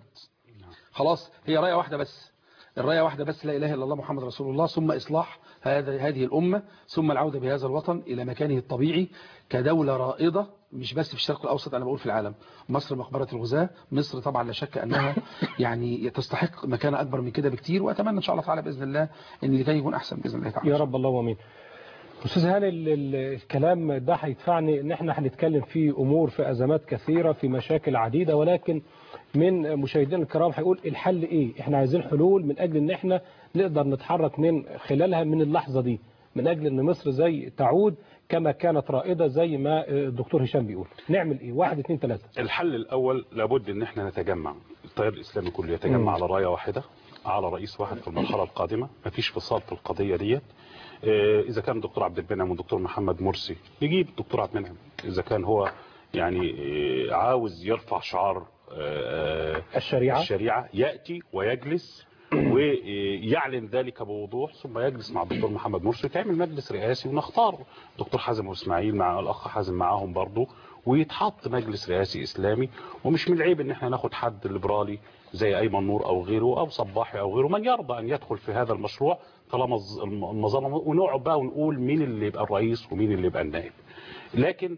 خلاص هي رايه واحده بس الرايه واحده بس لا اله الا الله محمد رسول الله ثم اصلاح هذا هذه الامه ثم العوده بهذا الوطن الى مكانه الطبيعي كدوله رائده مش بس في الشرق الاوسط انا بقول في العالم مصر مقبره الغزاه مصر طبعا لا شك انها يعني تستحق مكانه اكبر من كده بكتير واتمنى ان شاء الله تعالى باذن الله ان اللي جاي يكون احسن باذن الله تعالى يا رب اللهم امين استاذ هاني ال- ال- الكلام ده هيدفعني ان احنا هنتكلم في امور في ازمات كثيره في مشاكل عديده ولكن من مشاهدينا الكرام هيقول الحل ايه احنا عايزين حلول من اجل ان احنا نقدر نتحرك من خلالها من اللحظه دي من اجل ان مصر زي تعود كما كانت رائده زي ما الدكتور هشام بيقول نعمل ايه واحد اثنين ثلاثه الحل الاول لابد ان احنا نتجمع التيار الاسلامي كله يتجمع مم. على رايه واحده على رئيس واحد في المرحله القادمه مفيش فصال في القضيه ديت آه، اذا كان الدكتور عبد المنعم والدكتور محمد مرسي يجيب الدكتور عبد المنعم اذا كان هو يعني آه، عاوز يرفع شعار آه، الشريعه الشريعه ياتي ويجلس ويعلن ذلك بوضوح ثم يجلس مع الدكتور محمد مرسي تعمل مجلس رئاسي ونختار دكتور حازم واسماعيل مع الاخ حازم معاهم برضه ويتحط مجلس رئاسي اسلامي ومش من العيب ان احنا ناخد حد ليبرالي زي ايمن نور او غيره او صباحي او غيره من يرضى ان يدخل في هذا المشروع طالما الز- الم- النظام ونقعد بقى ونقول مين اللي يبقى الرئيس ومين اللي يبقى النائب لكن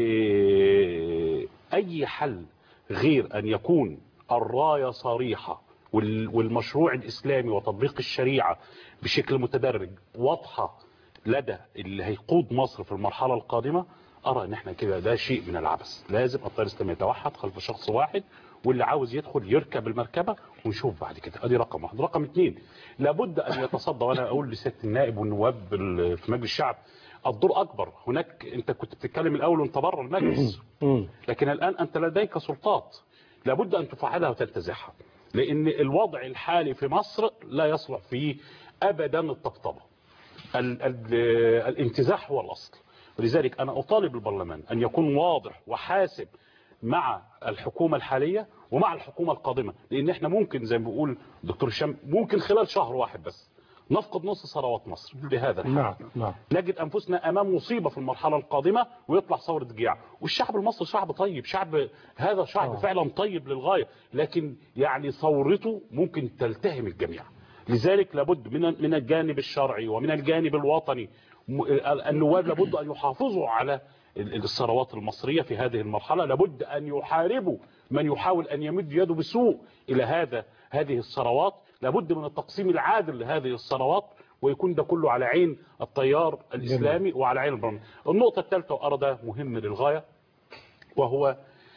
إيه، اي حل غير ان يكون الرايه صريحه وال- والمشروع الاسلامي وتطبيق الشريعه بشكل متدرج واضحه لدى اللي هيقود مصر في المرحله القادمه ارى ان احنا كده ده شيء من العبث لازم التيار الاسلامي يتوحد خلف شخص واحد واللي عاوز يدخل يركب المركبه ونشوف بعد كده ادي رقم واحد رقم اثنين لابد ان يتصدى وانا اقول لسياده النائب والنواب ال- في مجلس الشعب الدور اكبر هناك انت كنت بتتكلم الاول وانت بره المجلس لكن الان انت لديك سلطات لابد ان تفعلها وتنتزعها لان الوضع الحالي في مصر لا يصلح فيه ابدا الطبطبه ال- ال- الانتزاع هو الاصل ولذلك انا اطالب البرلمان ان يكون واضح وحاسب مع الحكومه الحاليه ومع الحكومه القادمه لان احنا ممكن زي ما بيقول الدكتور هشام ممكن خلال شهر واحد بس نفقد نص ثروات مصر بهذا الحال نعم نعم نجد انفسنا امام مصيبه في المرحله القادمه ويطلع ثوره جياع والشعب المصري شعب طيب شعب هذا شعب آه. فعلا طيب للغايه لكن يعني ثورته ممكن تلتهم الجميع لذلك لابد من من الجانب الشرعي ومن الجانب الوطني م- النواب لابد ان يحافظوا على ال- الثروات المصريه في هذه المرحله لابد ان يحاربوا من يحاول ان يمد يده بسوء الى هذا هذه الثروات لابد من التقسيم العادل لهذه الثروات ويكون ده كله على عين التيار الاسلامي وعلى عين البرلمان النقطه الثالثه وارى ده مهم للغايه وهو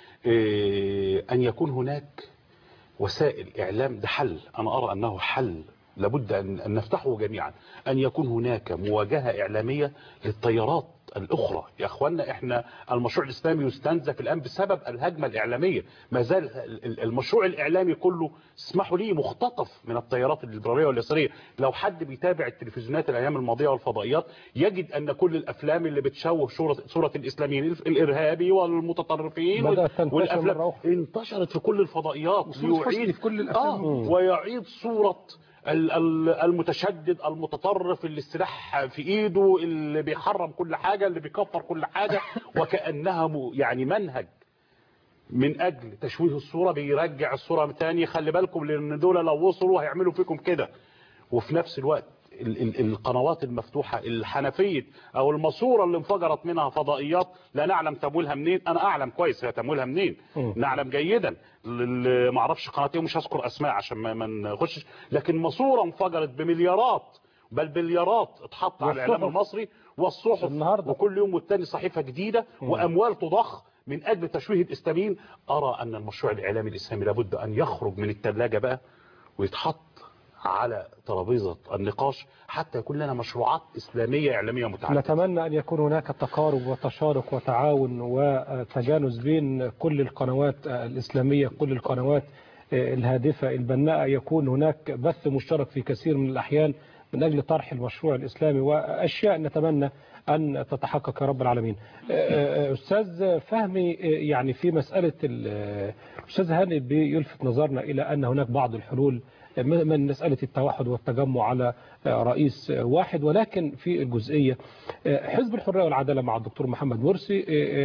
إيه، ان يكون هناك وسائل اعلام ده حل انا ارى انه حل لابد ان أن نفتحه جميعا ان يكون هناك مواجهه اعلاميه للتيارات الاخرى يا اخوانا احنا المشروع الاسلامي يستنزف الان بسبب الهجمه الاعلاميه ما زال ال- ال- المشروع الاعلامي كله اسمحوا لي مختطف من التيارات الليبراليه واليساريه لو حد بيتابع التلفزيونات الايام الماضيه والفضائيات يجد ان كل الافلام اللي بتشوه صوره صوره الاسلاميين الارهابي والمتطرفين بدأت تنتشر والافلام مرة أخرى. انتشرت في كل الفضائيات وصورة حسني في كل الأفلام. آه مم. ويعيد صورة ال- ال- المتشدد المتطرف اللي السلاح في ايده اللي بيحرم كل حاجة اللي بيكفر كل حاجة وكأنها م- يعني منهج من اجل تشويه الصوره بيرجع الصوره تاني خلي بالكم لان دول لو وصلوا هيعملوا فيكم كده وفي نفس الوقت ال- ال- القنوات المفتوحة الحنفية او الماسوره اللي انفجرت منها فضائيات لا نعلم تمويلها منين انا اعلم كويس هي تمويلها منين مم. نعلم جيدا ال- ما اعرفش قناه ايه ومش هذكر اسماء عشان ما ما نخشش لكن ماسوره انفجرت بمليارات بل بليارات اتحط على الاعلام والصحف. المصري والصحف النهارده وكل يوم والتاني صحيفه جديده واموال تضخ من اجل تشويه الاسلاميين ارى ان المشروع الاعلامي الاسلامي لابد ان يخرج من الثلاجه بقى ويتحط على ترابيزه النقاش حتى يكون لنا مشروعات اسلاميه اعلاميه متعدده نتمنى أن يكون هناك تقارب وتشارك وتعاون وتجانس بين كل القنوات الإسلامية كل القنوات الهادفة البناءة يكون هناك بث مشترك في كثير من الأحيان من أجل طرح المشروع الإسلامي وأشياء نتمنى أن تتحقق يا رب العالمين أستاذ فهمي يعني في مسألة ال- أستاذ هاني بيلفت نظرنا إلى أن هناك بعض الحلول من مسألة التوحد والتجمع على رئيس واحد ولكن في الجزئية حزب الحرية والعدالة مع الدكتور محمد مرسي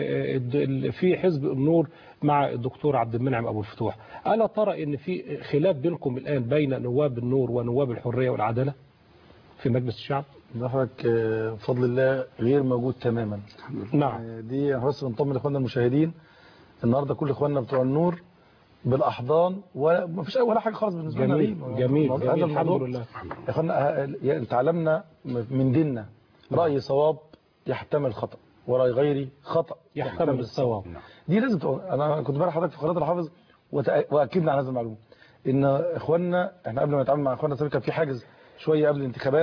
في حزب النور مع الدكتور عبد المنعم أبو الفتوح ألا ترى أن في خلاف بينكم الآن بين نواب النور ونواب الحرية والعدالة في مجلس الشعب ده حضرتك آه، بفضل الله غير موجود تماما نعم آه، دي أنا بس بنطمن اخواننا المشاهدين النهارده كل اخواننا بتوع النور بالاحضان ولا ما فيش ولا حاجه خالص بالنسبه لنا جميل دي. جميل هذا جميل الموضوع. الحمد لله يا اخوانا آه، يعني تعلمنا من ديننا راي صواب يحتمل خطا وراي غيري خطا يحتمل الصواب دي لازم تقول انا كنت بقرا حضرتك في قناه الحافظ وتأ- واكدنا على هذه المعلومه ان اخواننا احنا قبل ما نتعامل مع اخواننا السابقين كان في حاجز شويه قبل الانتخابات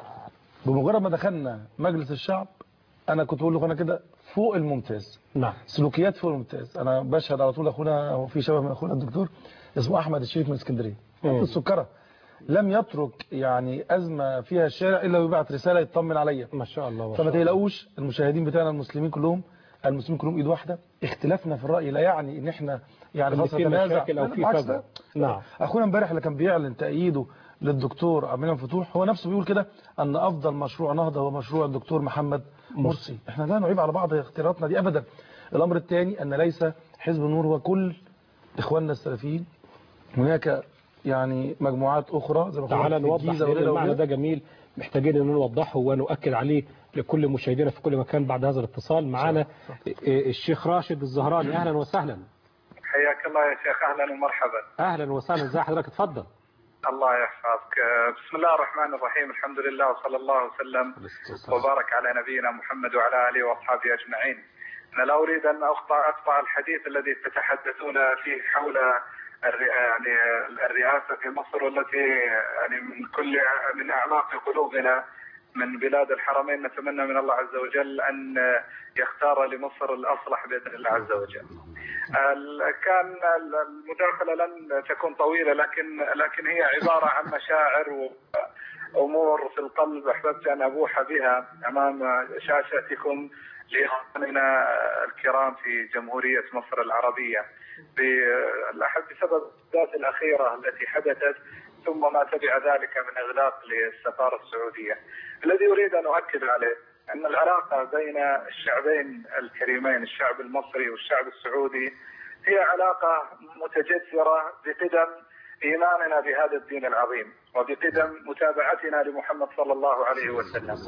بمجرد ما دخلنا مجلس الشعب انا كنت بقول لاخوانا كده فوق الممتاز نعم سلوكيات فوق الممتاز انا بشهد على طول اخونا هو في شبه من اخونا الدكتور اسمه احمد الشريف من اسكندريه مم. السكره لم يترك يعني ازمه فيها الشارع الا ويبعت رساله يطمن عليا ما شاء الله ما فما شاء الله. تقلقوش المشاهدين بتاعنا المسلمين كلهم المسلمين كلهم ايد واحده اختلافنا في الراي لا يعني ان احنا يعني إن خلاص في نتنازع مشاكل أو لا، لا، في بالعكس كذا. ده. نعم. اخونا امبارح اللي كان بيعلن تأييده للدكتور عبد المنعم فتوح هو نفسه بيقول كده ان افضل مشروع نهضه هو مشروع الدكتور محمد مرسي احنا لا نعيب على بعض اختياراتنا دي ابدا الامر الثاني ان ليس حزب النور هو كل اخواننا السلفيين هناك يعني مجموعات اخرى زي ما قلنا تعالى في نوضح الجيزة لأن وغيرها المعنى وغيرها. ده جميل محتاجين ان نوضحه ونؤكد عليه لكل مشاهدينا في كل مكان بعد هذا الاتصال معانا الشيخ راشد الزهراني اهلا وسهلا حياك الله يا شيخ اهلا ومرحبا اهلا وسهلا ازي حضرتك اتفضل الله يحفظك آه، بسم الله الرحمن الرحيم الحمد لله وصلى الله وسلم وبارك على نبينا محمد وعلى اله واصحابه اجمعين انا لا اريد ان اقطع اقطع الحديث الذي تتحدثون فيه حول الرئ- يعني الرئاسه في مصر والتي يعني من كل من اعماق قلوبنا من بلاد الحرمين نتمنى من الله عز وجل ان يختار لمصر الاصلح باذن الله عز وجل. ال- كان ال- المداخله لن تكون طويله لكن لكن هي عباره عن مشاعر وامور في القلب احببت ان ابوح بها امام شاشتكم لاخواننا الكرام في جمهوريه مصر العربيه ب- بسبب الاحداث الاخيره التي حدثت ثم ما تبع ذلك من اغلاق للسفاره السعوديه. الذي اريد ان اؤكد عليه ان العلاقه بين الشعبين الكريمين الشعب المصري والشعب السعودي هي علاقه متجذره بقدم ايماننا بهذا الدين العظيم وبقدم متابعتنا لمحمد صلى الله عليه وسلم.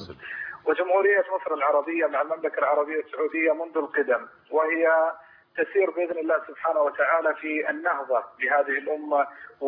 وجمهوريه مصر العربيه مع المملكه العربيه السعوديه منذ القدم وهي تسير باذن الله سبحانه وتعالى في النهضه بهذه الامه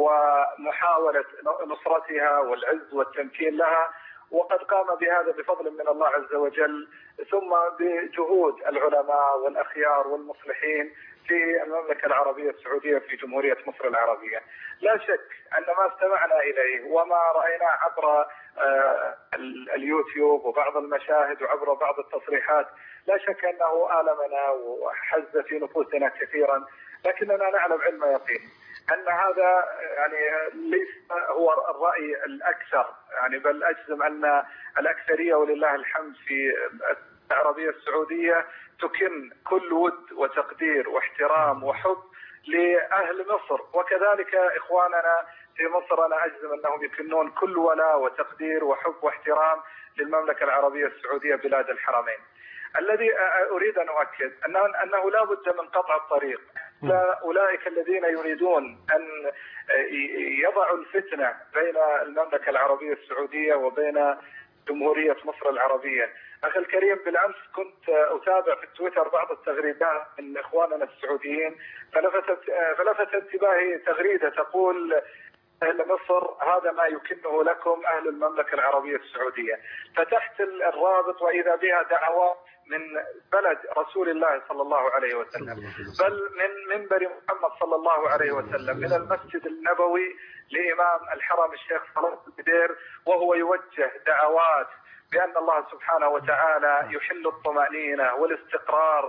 ومحاوله نصرتها والعز والتمكين لها وقد قام بهذا بفضل من الله عز وجل ثم بجهود العلماء والاخيار والمصلحين في المملكه العربيه السعوديه في جمهوريه مصر العربيه. لا شك ان ما استمعنا اليه وما رايناه عبر آه، ال- اليوتيوب وبعض المشاهد وعبر بعض التصريحات لا شك انه المنا وحز في نفوسنا كثيرا لكننا نعلم علم يقين ان هذا يعني ليس هو الراي الاكثر يعني بل اجزم ان الاكثريه ولله الحمد في العربيه السعوديه تكن كل ود وتقدير واحترام وحب لاهل مصر وكذلك اخواننا في مصر انا اجزم انهم يكنون كل ولاء وتقدير وحب واحترام للمملكه العربيه السعوديه بلاد الحرمين. الذي اريد ان اؤكد انه انه لا بد من قطع الطريق لا اولئك الذين يريدون ان يضعوا الفتنه بين المملكه العربيه السعوديه وبين جمهوريه مصر العربيه. اخي الكريم بالامس كنت اتابع في تويتر بعض التغريدات من اخواننا السعوديين فلفتت فلفت انتباهي تغريده تقول أهل مصر هذا ما يكنه لكم أهل المملكة العربية السعودية فتحت الرابط وإذا بها دعوات من بلد رسول الله صلى الله عليه وسلم بل من منبر محمد صلى الله عليه وسلم من المسجد النبوي لإمام الحرم الشيخ صلاح البدير وهو يوجه دعوات بأن الله سبحانه وتعالى يحل الطمأنينة والاستقرار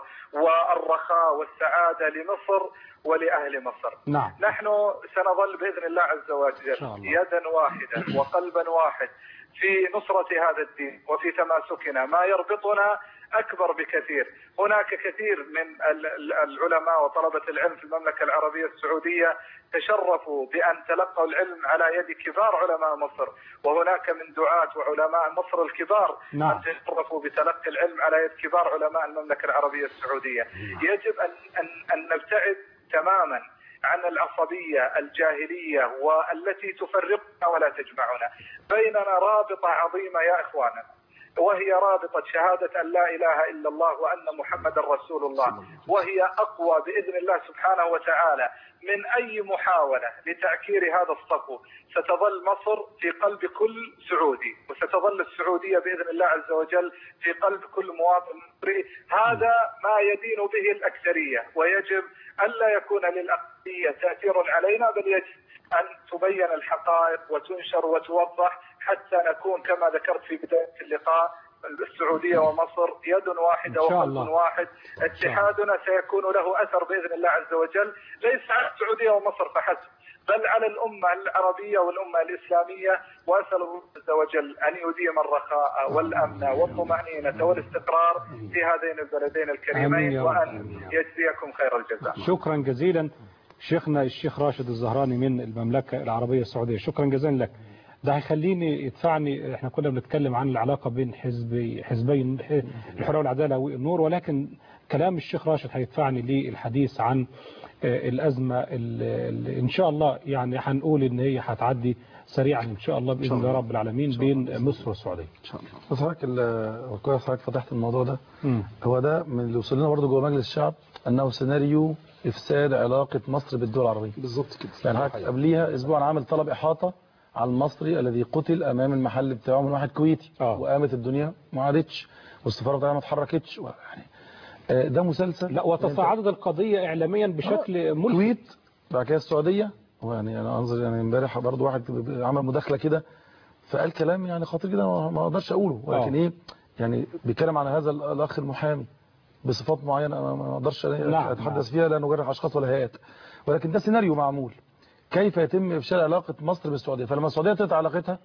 والرخاء والسعادة لمصر ولأهل مصر نعم. نحن سنظل بإذن الله عز وجل يدا واحدة وقلبا واحد في نصرة هذا الدين وفي تماسكنا ما يربطنا أكبر بكثير هناك كثير من العلماء وطلبة العلم في المملكة العربية السعودية تشرفوا بأن تلقوا العلم على يد كبار علماء مصر وهناك من دعاة وعلماء مصر الكبار نعم. تشرفوا بتلقي العلم على يد كبار علماء المملكة العربية السعودية يجب أن, أن, أن نبتعد تماما عن العصبية الجاهلية والتي تفرقنا ولا تجمعنا بيننا رابطة عظيمة يا إخوانا وهي رابطة شهادة أن لا إله إلا الله وأن محمد رسول الله وهي أقوى بإذن الله سبحانه وتعالى من أي محاولة لتعكير هذا الصفو ستظل مصر في قلب كل سعودي وستظل السعودية بإذن الله عز وجل في قلب كل مواطن مصري هذا ما يدين به الأكثرية ويجب ألا يكون للأقلية تأثير علينا بل يجب أن تبين الحقائق وتنشر وتوضح حتى نكون كما ذكرت في بداية اللقاء السعودية ومصر يد واحدة إن شاء وقلب الله. واحد اتحادنا سيكون له أثر بإذن الله عز وجل ليس على السعودية ومصر فحسب بل على الأمة العربية والأمة الإسلامية وأسأل الله عز وجل أن يديم الرخاء والأمن والطمأنينة والاستقرار في هذين البلدين آمين الكريمين يا رب. وأن يجزيكم خير الجزاء شكرا جزيلا شيخنا الشيخ راشد الزهراني من المملكة العربية السعودية شكرا جزيلا لك ده هيخليني يدفعني احنا كنا بنتكلم عن العلاقة بين حزبي حزبين الحرية والعدالة والنور ولكن كلام الشيخ راشد هيدفعني للحديث عن آه، الأزمة اللي إن شاء الله يعني هنقول إن هي هتعدي سريعا إن شاء الله بإذن الله رب العالمين بين مصر والسعودية ان شاء الله بس حضرتك ال- كويس حضرتك فتحت الموضوع ده مم. هو ده من اللي وصل لنا برضه جوه مجلس الشعب انه سيناريو افساد علاقه مصر بالدول العربيه بالظبط كده يعني حضرتك قبليها اسبوع عامل طلب احاطه على المصري الذي قتل امام المحل بتاعه من واحد كويتي آه. وقامت الدنيا ما عادتش والسفاره بتاعها ما اتحركتش و- يعني آه، ده مسلسل لا وتصاعدت القضية إعلاميا بشكل ملفت الكويت بعد كده السعوديه ويعني انا انظر يعني امبارح برضه واحد عمل مداخله كده فقال كلام يعني خطير جدا ما ما اقدرش اقوله ولكن آه. ايه يعني بيتكلم عن هذا الاخ المحامي بصفات معينه انا ما اقدرش نعم، اتحدث فيها لا نجرح اشخاص ولا هيئات ولكن ده سيناريو معمول كيف يتم افشال علاقه مصر بالسعوديه فلما السعوديه تقطع علاقتها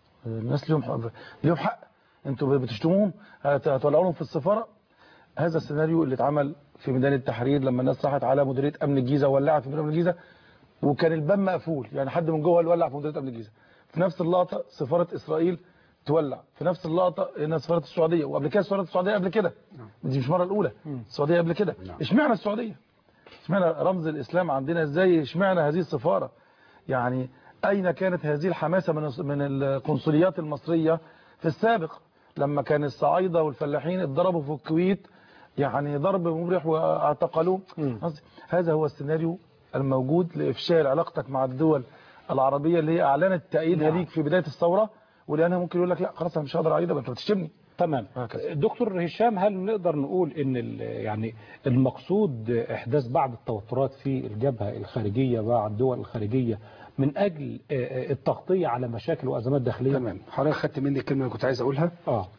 الناس ليهم حق ليهم حق انتوا بتشتموهم هت- هتولعوا لهم في السفاره هذا السيناريو اللي اتعمل في ميدان التحرير لما الناس راحت على مديريه امن الجيزه وولعت في مديريه امن الجيزه وكان الباب مقفول يعني حد من جوه اللي ولع في مديريه امن الجيزه في نفس اللقطه سفاره اسرائيل تولع في نفس اللقطه هنا سفاره السعوديه وقبل كده سفاره السعوديه قبل كده دي مش المره الاولى السعوديه قبل كده اشمعنى السعوديه اشمعنى رمز الاسلام عندنا ازاي اشمعنى هذه السفاره يعني اين كانت هذه الحماسه من من القنصليات المصريه في السابق لما كان الصعايده والفلاحين اتضربوا في الكويت يعني ضرب مبرح واعتقلوه قصدي هذا هو السيناريو الموجود لافشال علاقتك مع الدول العربيه اللي هي اعلنت تأييدها نعم. ليك في بدايه الثوره ولانها ممكن يقول لك لا خلاص انا مش هقدر اعيدها انت بتشتمني تمام دكتور هشام هل نقدر نقول ان ال- يعني المقصود احداث بعض التوترات في الجبهه الخارجيه مع الدول الخارجيه من اجل آه، آه، التغطيه على مشاكل وازمات داخليه تمام حضرتك خدت مني الكلمه اللي كنت عايز اقولها اه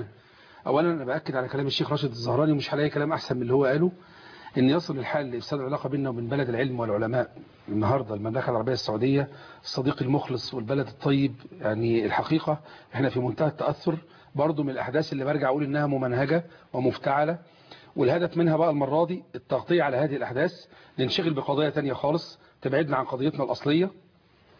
اولا انا باكد على كلام الشيخ راشد الزهراني ومش هلاقي كلام احسن من اللي هو قاله ان يصل الحال لافساد العلاقه بيننا وبين بلد العلم والعلماء النهارده المملكه العربيه السعوديه الصديق المخلص والبلد الطيب يعني الحقيقه احنا في منتهى التاثر برضو من الاحداث اللي برجع اقول انها ممنهجه ومفتعله والهدف منها بقى المره دي التغطيه على هذه الاحداث ننشغل بقضايا تانية خالص تبعدنا عن قضيتنا الاصليه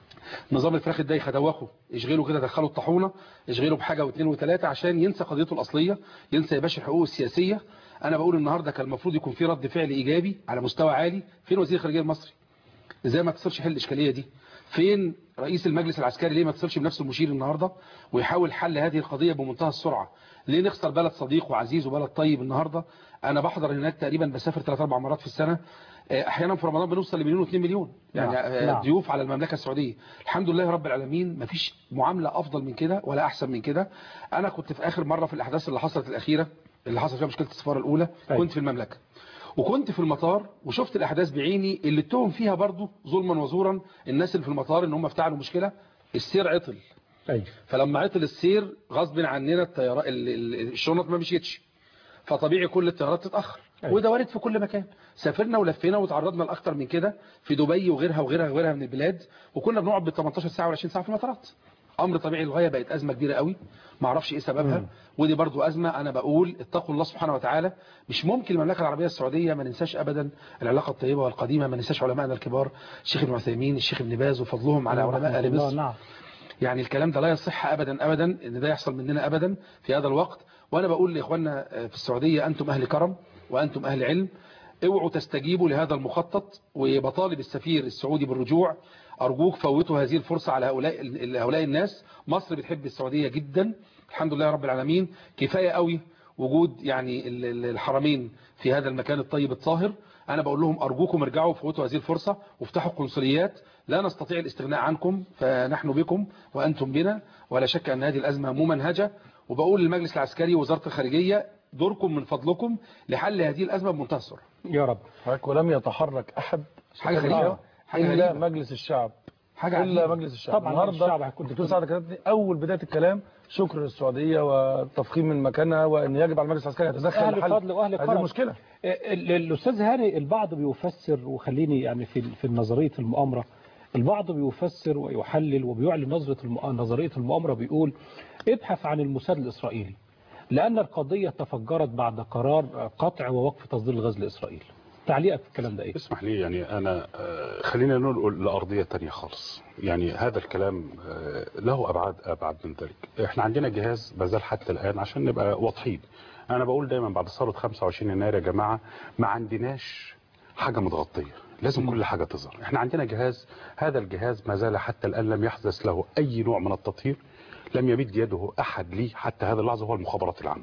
نظام الفراخ الدايخه دوخه اشغله كده دخله الطاحونه اشغله بحاجه واثنين وثلاثه عشان ينسى قضيته الاصليه ينسى يا باشا حقوقه السياسيه انا بقول النهارده كان المفروض يكون في رد فعل ايجابي على مستوى عالي فين وزير الخارجيه المصري ازاي ما تصلش حل الاشكاليه دي فين رئيس المجلس العسكري ليه ما اتصلش بنفسه المشير النهارده ويحاول حل هذه القضيه بمنتهى السرعه ليه نخسر بلد صديق وعزيز وبلد طيب النهارده انا بحضر هناك تقريبا بسافر ثلاث اربع مرات في السنه آه، احيانا في رمضان بنوصل لمليون و2 مليون يعني نعم، آه، نعم. ضيوف على المملكه السعوديه الحمد لله رب العالمين مفيش معامله افضل من كده ولا احسن من كده انا كنت في اخر مره في الاحداث اللي حصلت الاخيره اللي حصل فيها مشكله السفاره الاولى كنت في المملكه وكنت في المطار وشفت الاحداث بعيني اللي اتهم فيها برضو ظلما وزورا الناس اللي في المطار ان هم افتعلوا مشكله السير عطل أيوة. فلما عطل السير غصب عننا الطيارات ال- ال- الشنط ما مشيتش فطبيعي كل الطيارات تتاخر أيوة. وده وارد في كل مكان سافرنا ولفينا وتعرضنا لاكتر من كده في دبي وغيرها وغيرها وغيرها من البلاد وكنا بنقعد بال 18 ساعه ولا 20 ساعه في المطارات امر طبيعي للغايه بقت ازمه كبيره قوي ما اعرفش ايه سببها مم. ودي برضو ازمه انا بقول اتقوا الله سبحانه وتعالى مش ممكن المملكه العربيه السعوديه ما ننساش ابدا العلاقه الطيبه والقديمه ما ننساش علمائنا الكبار الشيخ ابن عثيمين الشيخ ابن باز وفضلهم على علماء رحمة ال الله، مصر نعم يعني الكلام ده لا يصح ابدا ابدا ان ده يحصل مننا ابدا في هذا الوقت وانا بقول لاخواننا في السعوديه انتم اهل كرم وانتم اهل علم اوعوا تستجيبوا لهذا المخطط وبطالب السفير السعودي بالرجوع ارجوك فوتوا هذه الفرصه على هؤلاء هؤلاء الناس مصر بتحب السعوديه جدا الحمد لله رب العالمين كفايه قوي وجود يعني ال- ال- الحرمين في هذا المكان الطيب الطاهر انا بقول لهم ارجوكم ارجعوا فوتوا هذه الفرصه وافتحوا قنصليات لا نستطيع الاستغناء عنكم فنحن بكم وانتم بنا ولا شك ان هذه الازمه ممنهجه وبقول للمجلس العسكري ووزاره الخارجيه دوركم من فضلكم لحل هذه الازمه بمنتهى السرعه يا رب ولم يتحرك احد حاجة غريبة. حاجة الا غريبة. مجلس الشعب حاجة الا عجيبة. مجلس الشعب طبعاً مجلس الشعب هيكون- الدكتور سعد كتبني اول بدايه الكلام شكر للسعوديه وتفخيم من مكانها وان يجب على المجلس العسكري يتدخل أهل لحل فضل وأهل هذه كرم. المشكله ال- الأستاذ هاني البعض بيفسر وخليني يعني في في نظرية المؤامرة البعض بيفسر ويحلل وبيعلن نظرة الم- نظرية المؤامرة بيقول ابحث عن الموساد الإسرائيلي لأن القضية تفجرت بعد قرار قطع ووقف تصدير الغاز لإسرائيل تعليقك في الكلام ده إيه؟ اسمح لي يعني أنا آه، خلينا نقول لأرضية تانية خالص يعني هذا الكلام آه، له أبعاد أبعد من ذلك احنا عندنا جهاز ما زال حتى الآن عشان نبقى واضحين أنا بقول دايما بعد ثورة 25 يناير يا جماعة ما عندناش حاجة متغطية لازم كل حاجة تظهر احنا عندنا جهاز هذا الجهاز ما زال حتى الآن لم يحدث له أي نوع من التطهير لم يمد يده أحد ليه حتى هذه اللحظة هو المخابرات العامة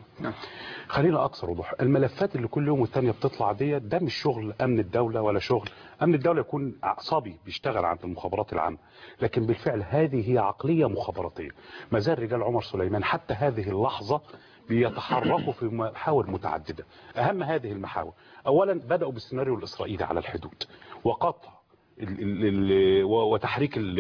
خلينا أكثر وضوح الملفات اللي كل يوم والتانية بتطلع دي ده مش شغل أمن الدولة ولا شغل أمن الدولة يكون عصابي بيشتغل عند المخابرات العامة لكن بالفعل هذه هي عقلية مخابراتية ما زال رجال عمر سليمان حتى هذه اللحظة بيتحركوا في محاور متعددة أهم هذه المحاور أولا بدأوا بالسيناريو الإسرائيلي على الحدود وقطع ال- ال- ال- و- وتحريك ال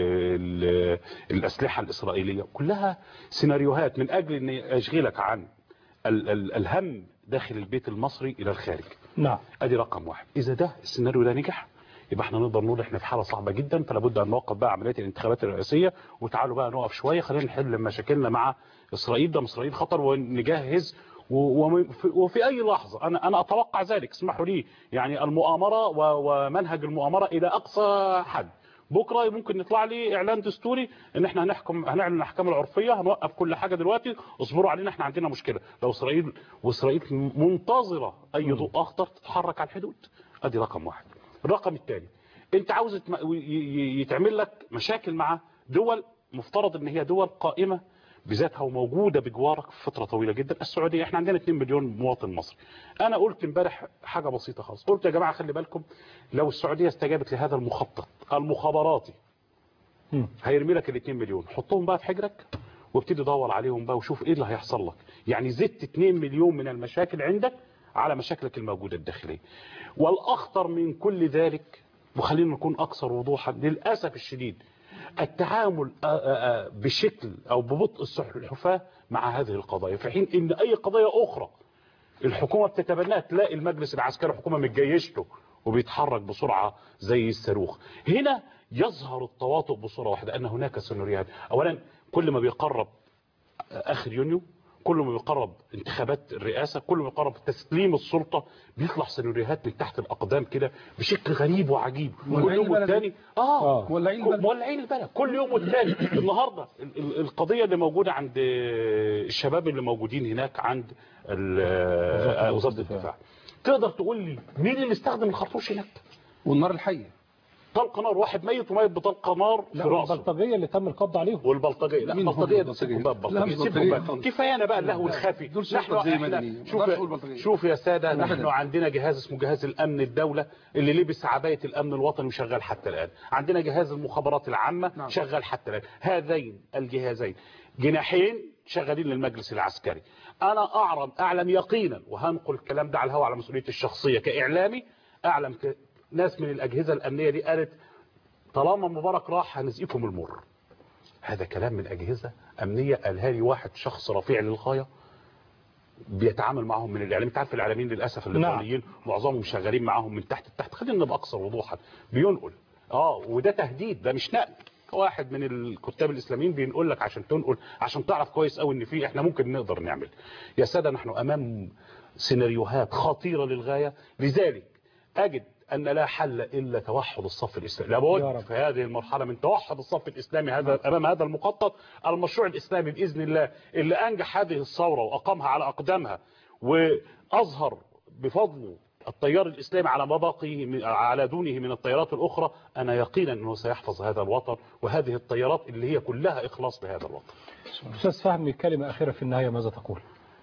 ال الأسلحة الإسرائيلية كلها سيناريوهات من أجل أن أشغلك عن ال ال الهم داخل البيت المصري إلى الخارج نعم ادي رقم واحد اذا ده السيناريو ده نجح يبقى احنا نقدر نقول احنا في حاله صعبه جدا فلا بد ان نوقف بقى عمليه الانتخابات الرئاسيه وتعالوا بقى نقف شويه خلينا نحل مشاكلنا مع اسرائيل ده اسرائيل خطر ونجهز و- وفي وفي اي لحظه انا انا اتوقع ذلك اسمحوا لي يعني المؤامره و- ومنهج المؤامره الى اقصى حد بكره ممكن يطلع لي اعلان دستوري ان احنا هنحكم هنعلن الاحكام العرفيه هنوقف كل حاجه دلوقتي اصبروا علينا احنا عندنا مشكله لو اسرائيل واسرائيل منتظره اي ضوء اخضر تتحرك على الحدود ادي رقم واحد الرقم الثاني انت عاوز يتم- ي- ي- يتعمل لك مشاكل مع دول مفترض ان هي دول قائمه بذاتها وموجوده بجوارك في فتره طويله جدا السعوديه احنا عندنا 2 مليون مواطن مصري انا قلت امبارح حاجه بسيطه خالص قلت يا جماعه خلي بالكم لو السعوديه استجابت لهذا المخطط المخابراتي هيرمي لك ال 2 مليون حطهم بقى في حجرك وابتدي دور عليهم بقى وشوف ايه اللي هيحصل لك يعني زدت 2 مليون من المشاكل عندك على مشاكلك الموجوده الداخليه والاخطر من كل ذلك وخلينا نكون اكثر وضوحا للاسف الشديد التعامل آه، آه، آه، بشكل او ببطء السلحفاه مع هذه القضايا في حين ان اي قضايا اخرى الحكومه بتتبناها تلاقي المجلس العسكري حكومه متجيشته وبيتحرك بسرعه زي الصاروخ هنا يظهر التواطؤ بصوره واحده ان هناك سيناريوهات اولا كل ما بيقرب اخر يونيو كل ما بيقرب انتخابات الرئاسة كل ما بيقرب تسليم السلطة بيطلع سيناريوهات من تحت الأقدام كده بشكل غريب وعجيب كل مولعين يوم البلد. والتاني اه مولعين كل- مولعين البلد كل يوم والتاني النهارده ال- ال- القضية اللي موجودة عند الشباب اللي موجودين هناك عند ال- وزارة الدفاع تقدر تقول لي مين اللي استخدم الخرطوش هناك والنار الحية طلق نار واحد ميت وميت بطلق نار في لا راسه والبلطجيه اللي تم القبض عليهم والبلطجيه لا مين البلطجيه هم ده البلطجية؟ سيبكم بقى لا، البلطجيه مش سيبكم بلطجية بقى خالص. كفايانا بقى اللهو لا، الخفي دول شرطة نحن زي إحنا- مدنية. ما شوف تقدرش تقول بلطجية. شوف يا ساده أبداً. نحن عندنا جهاز اسمه جهاز الامن الدوله اللي لبس عبايه الامن الوطني وشغال حتى الان عندنا جهاز المخابرات العامه نعم. شغال حتى الان هذين الجهازين جناحين شغالين للمجلس العسكري انا اعلم اعلم يقينا وهنقل الكلام ده على الهواء على مسؤوليتي الشخصيه كاعلامي اعلم ك... ناس من الاجهزه الامنيه دي قالت طالما مبارك راح هنزقكم المر هذا كلام من أجهزة أمنية قالها لي واحد شخص رفيع للغاية بيتعامل معهم من الإعلام انت عارف الإعلاميين للأسف الليبراليين معظمهم شغالين معاهم من تحت لتحت خلينا نبقى أكثر وضوحا بينقل اه وده تهديد ده مش نقل واحد من الكتاب الإسلاميين بينقل لك عشان تنقل عشان تعرف كويس قوي ان في احنا ممكن نقدر نعمل يا سادة نحن أمام سيناريوهات خطيرة للغاية لذلك أجد أن لا حل إلا توحد الصف الإسلامي يا لابد رب. في هذه المرحلة من توحد الصف الإسلامي هذا أمام هذا المخطط المشروع الإسلامي بإذن الله اللي أنجح هذه الثورة وأقامها على أقدامها وأظهر بفضله التيار الإسلامي على ما بقيه من- على دونه من التيارات الأخرى أنا يقينا أنه سيحفظ هذا الوطن وهذه التيارات اللي هي كلها إخلاص لهذا الوطن استاذ فهمي كلمه اخيره في النهايه ماذا تقول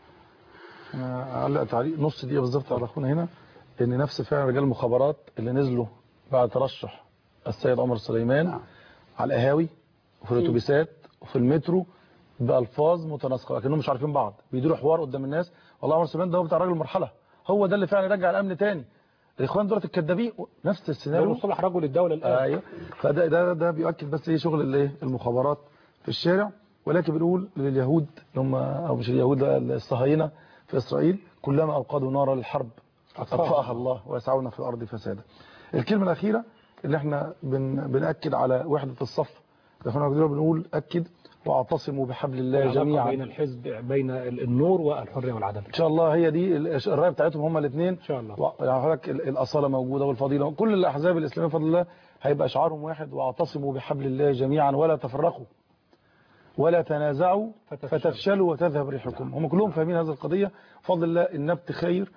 أنا أعلق تعليق نص دقيقة بالظبط على أخونا هنا إن نفس فعلا رجال المخابرات اللي نزلوا بعد ترشح السيد عمر سليمان على القهاوي وفي الأتوبيسات وفي المترو بألفاظ متناسقة لكنهم مش عارفين بعض بيديروا حوار قدام الناس والله عمر سليمان ده هو بتاع راجل المرحلة هو ده اللي فعلا يرجع الأمن تاني الإخوان دولت الكدابين نفس ده السيناريو مصطلح رجل الدوله الان ايوه فده ده ده بيؤكد بس ايه شغل الايه المخابرات في الشارع ولكن بنقول لليهود اللي هم او مش اليهود لا، الصهاينه في اسرائيل كلما اوقدوا نارا للحرب اطفاها الله ويسعون في الارض فسادا. الكلمه الاخيره اللي احنا بن بناكد على وحده الصف احنا بنقول اكد واعتصموا بحبل الله العلاقة جميعا بين الحزب بين النور والحريه والعداله ان شاء الله هي دي ال- الرايه بتاعتهم هم الاثنين ان شاء الله و- يعني حضرتك ال- الاصاله موجوده والفضيله كل الاحزاب الاسلاميه بفضل الله هيبقى شعارهم واحد واعتصموا بحبل الله جميعا ولا تفرقوا ولا تنازعوا فتفشلوا وتذهب ريحكم هم كلهم فاهمين هذه القضيه بفضل الله النبت خير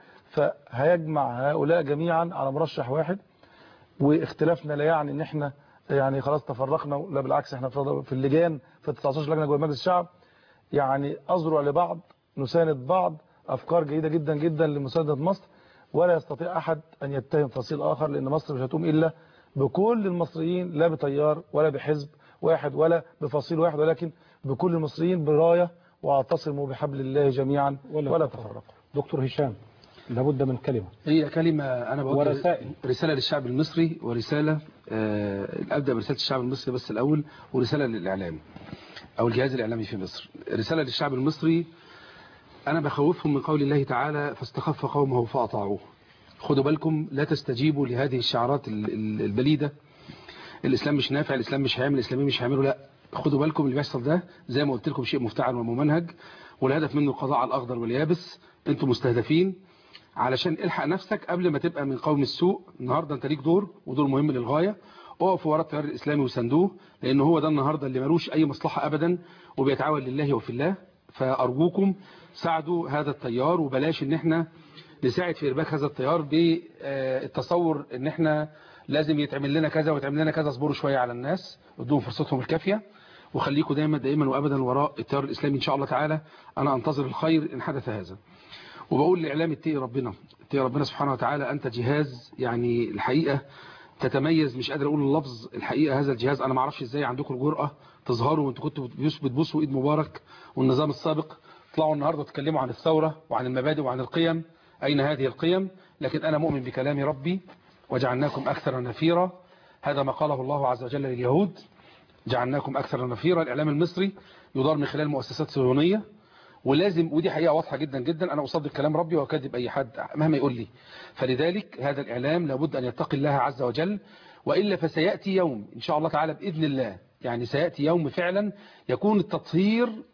فهيجمع هؤلاء جميعا على مرشح واحد واختلافنا لا يعني ان احنا يعني خلاص تفرقنا لا بالعكس احنا في في اللجان في 19 لجنه جوه مجلس الشعب يعني أذرع لبعض نساند بعض أفكار جيدة جدا جدا لمساندة مصر ولا يستطيع أحد أن يتهم فصيل آخر لأن مصر مش هتقوم إلا بكل المصريين لا بتيار ولا بحزب واحد ولا بفصيل واحد ولكن بكل المصريين براية واعتصموا بحبل الله جميعا ولا, ولا تفرقوا دكتور هشام لابد من كلمة هي كلمة أنا بقول ورسائل. رسالة للشعب المصري ورسالة آه، أبدأ برسالة الشعب المصري بس الأول ورسالة للإعلام أو الجهاز الإعلامي في مصر رسالة للشعب المصري أنا بخوفهم من قول الله تعالى فاستخف قومه فأطاعوه خدوا بالكم لا تستجيبوا لهذه الشعارات ال- ال- البليدة الإسلام مش نافع الإسلام مش هيعمل الإسلاميين مش هيعملوا لا خدوا بالكم اللي بيحصل ده زي ما قلت لكم شيء مفتعل وممنهج والهدف منه القضاء على الأخضر واليابس انتم مستهدفين علشان الحق نفسك قبل ما تبقى من قوم السوء النهاردة انت ليك دور ودور مهم للغاية اقف ورا التيار الإسلامي وسندوه لأن هو ده النهاردة اللي ملوش أي مصلحة أبدا وبيتعاون لله وفي الله فأرجوكم ساعدوا هذا التيار وبلاش ان احنا نساعد في إرباك هذا التيار بالتصور ان احنا لازم يتعمل لنا كذا ويتعمل لنا كذا اصبروا شوية على الناس ادوهم فرصتهم الكافية وخليكم دايما دائما وابدا وراء التيار الاسلامي ان شاء الله تعالى انا انتظر الخير ان حدث هذا وبقول لاعلام اتقي ربنا اتقي ربنا سبحانه وتعالى انت جهاز يعني الحقيقة تتميز مش قادر اقول اللفظ الحقيقة هذا الجهاز انا ما اعرفش ازاي عندكم الجرأة تظهروا وانتوا كنتوا بتبوس- بتبوسوا ايد مبارك والنظام السابق طلعوا النهاردة تتكلموا عن الثورة وعن المبادئ وعن القيم أين هذه القيم لكن أنا مؤمن بكلام ربي وجعلناكم أكثر نفيرا هذا ما قاله الله عز وجل لليهود جعلناكم أكثر نفيرا الإعلام المصري يدار من خلال مؤسسات صهيونية ولازم ودي حقيقة واضحة جدا جدا أنا أصدق كلام ربي وأكذب أي حد مهما يقول لي فلذلك هذا الإعلام لابد أن يتقي الله عز وجل وإلا فسيأتي يوم إن شاء الله تعالى بإذن الله يعني سيأتي يوم فعلا يكون التطهير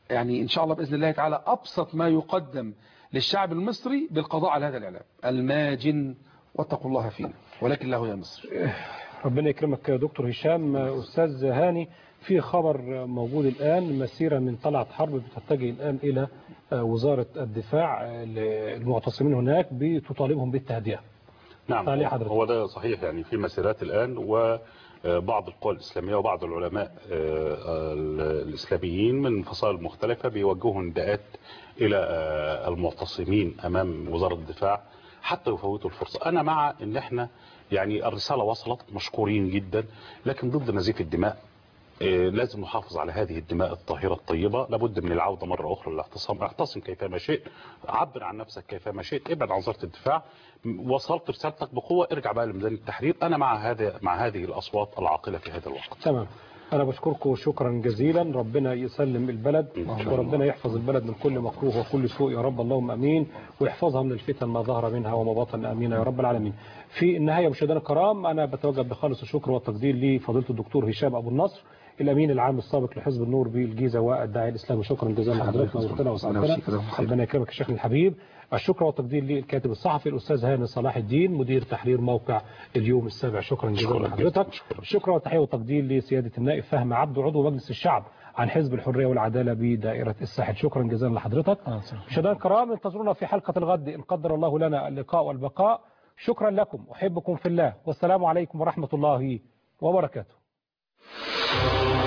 يعني إن شاء الله بإذن الله تعالى أبسط ما يقدم للشعب المصري بالقضاء على هذا الإعلام الماجن واتقوا الله فينا ولكن له يا مصر ربنا يكرمك يا دكتور هشام أستاذ هاني في خبر موجود الآن مسيرة من طلعت حرب بتتجه الآن إلى وزارة الدفاع المعتصمين هناك بتطالبهم بالتهدئة نعم تعليق حضرتك. هو ده صحيح يعني في مسيرات الآن وبعض القوى الإسلامية وبعض العلماء آه، الإسلاميين من فصائل مختلفة بيوجهوا نداءات إلى آه، المعتصمين أمام وزارة الدفاع حتى يفوتوا الفرصة أنا مع إن إحنا يعني الرسالة وصلت مشكورين جدا لكن ضد نزيف الدماء آه، لازم نحافظ على هذه الدماء الطاهرة الطيبة لابد من العودة مرة أخرى للاعتصام اعتصم كيفما شئت عبر عن نفسك كيفما شئت ابعد عن وزارة الدفاع م- وصلت رسالتك بقوة ارجع بقى لميدان التحرير أنا مع هذا مع هذه الأصوات العاقلة في هذا الوقت تمام أنا بشكركم شكرا جزيلا ربنا يسلم البلد وربنا يحفظ البلد من كل مكروه وكل سوء يا رب اللهم أمين ويحفظها من الفتن ما ظهر منها وما بطن أمين يا رب العالمين في النهاية مشاهدينا الكرام أنا بتوجه بخالص الشكر والتقدير لفضيلة الدكتور هشام أبو النصر الأمين العام السابق لحزب النور بالجيزة والداعي الإسلامي شكرا جزيلا لحضرتك نورتنا وسعدتنا ربنا يكرمك الشيخ الحبيب الشكر والتقدير للكاتب الصحفي الأستاذ هاني صلاح الدين مدير تحرير موقع اليوم السابع شكرا جزيلا لحضرتك الشكر والتحية والتقدير لسيادة النائب فهم عبده عضو مجلس الشعب عن حزب الحرية والعدالة بدائرة الساحل شكرا جزيلا لحضرتك مشاهدينا الكرام انتظرونا في حلقة الغد إن قدر الله لنا اللقاء والبقاء شكرا لكم أحبكم في الله والسلام عليكم ورحمة الله وبركاته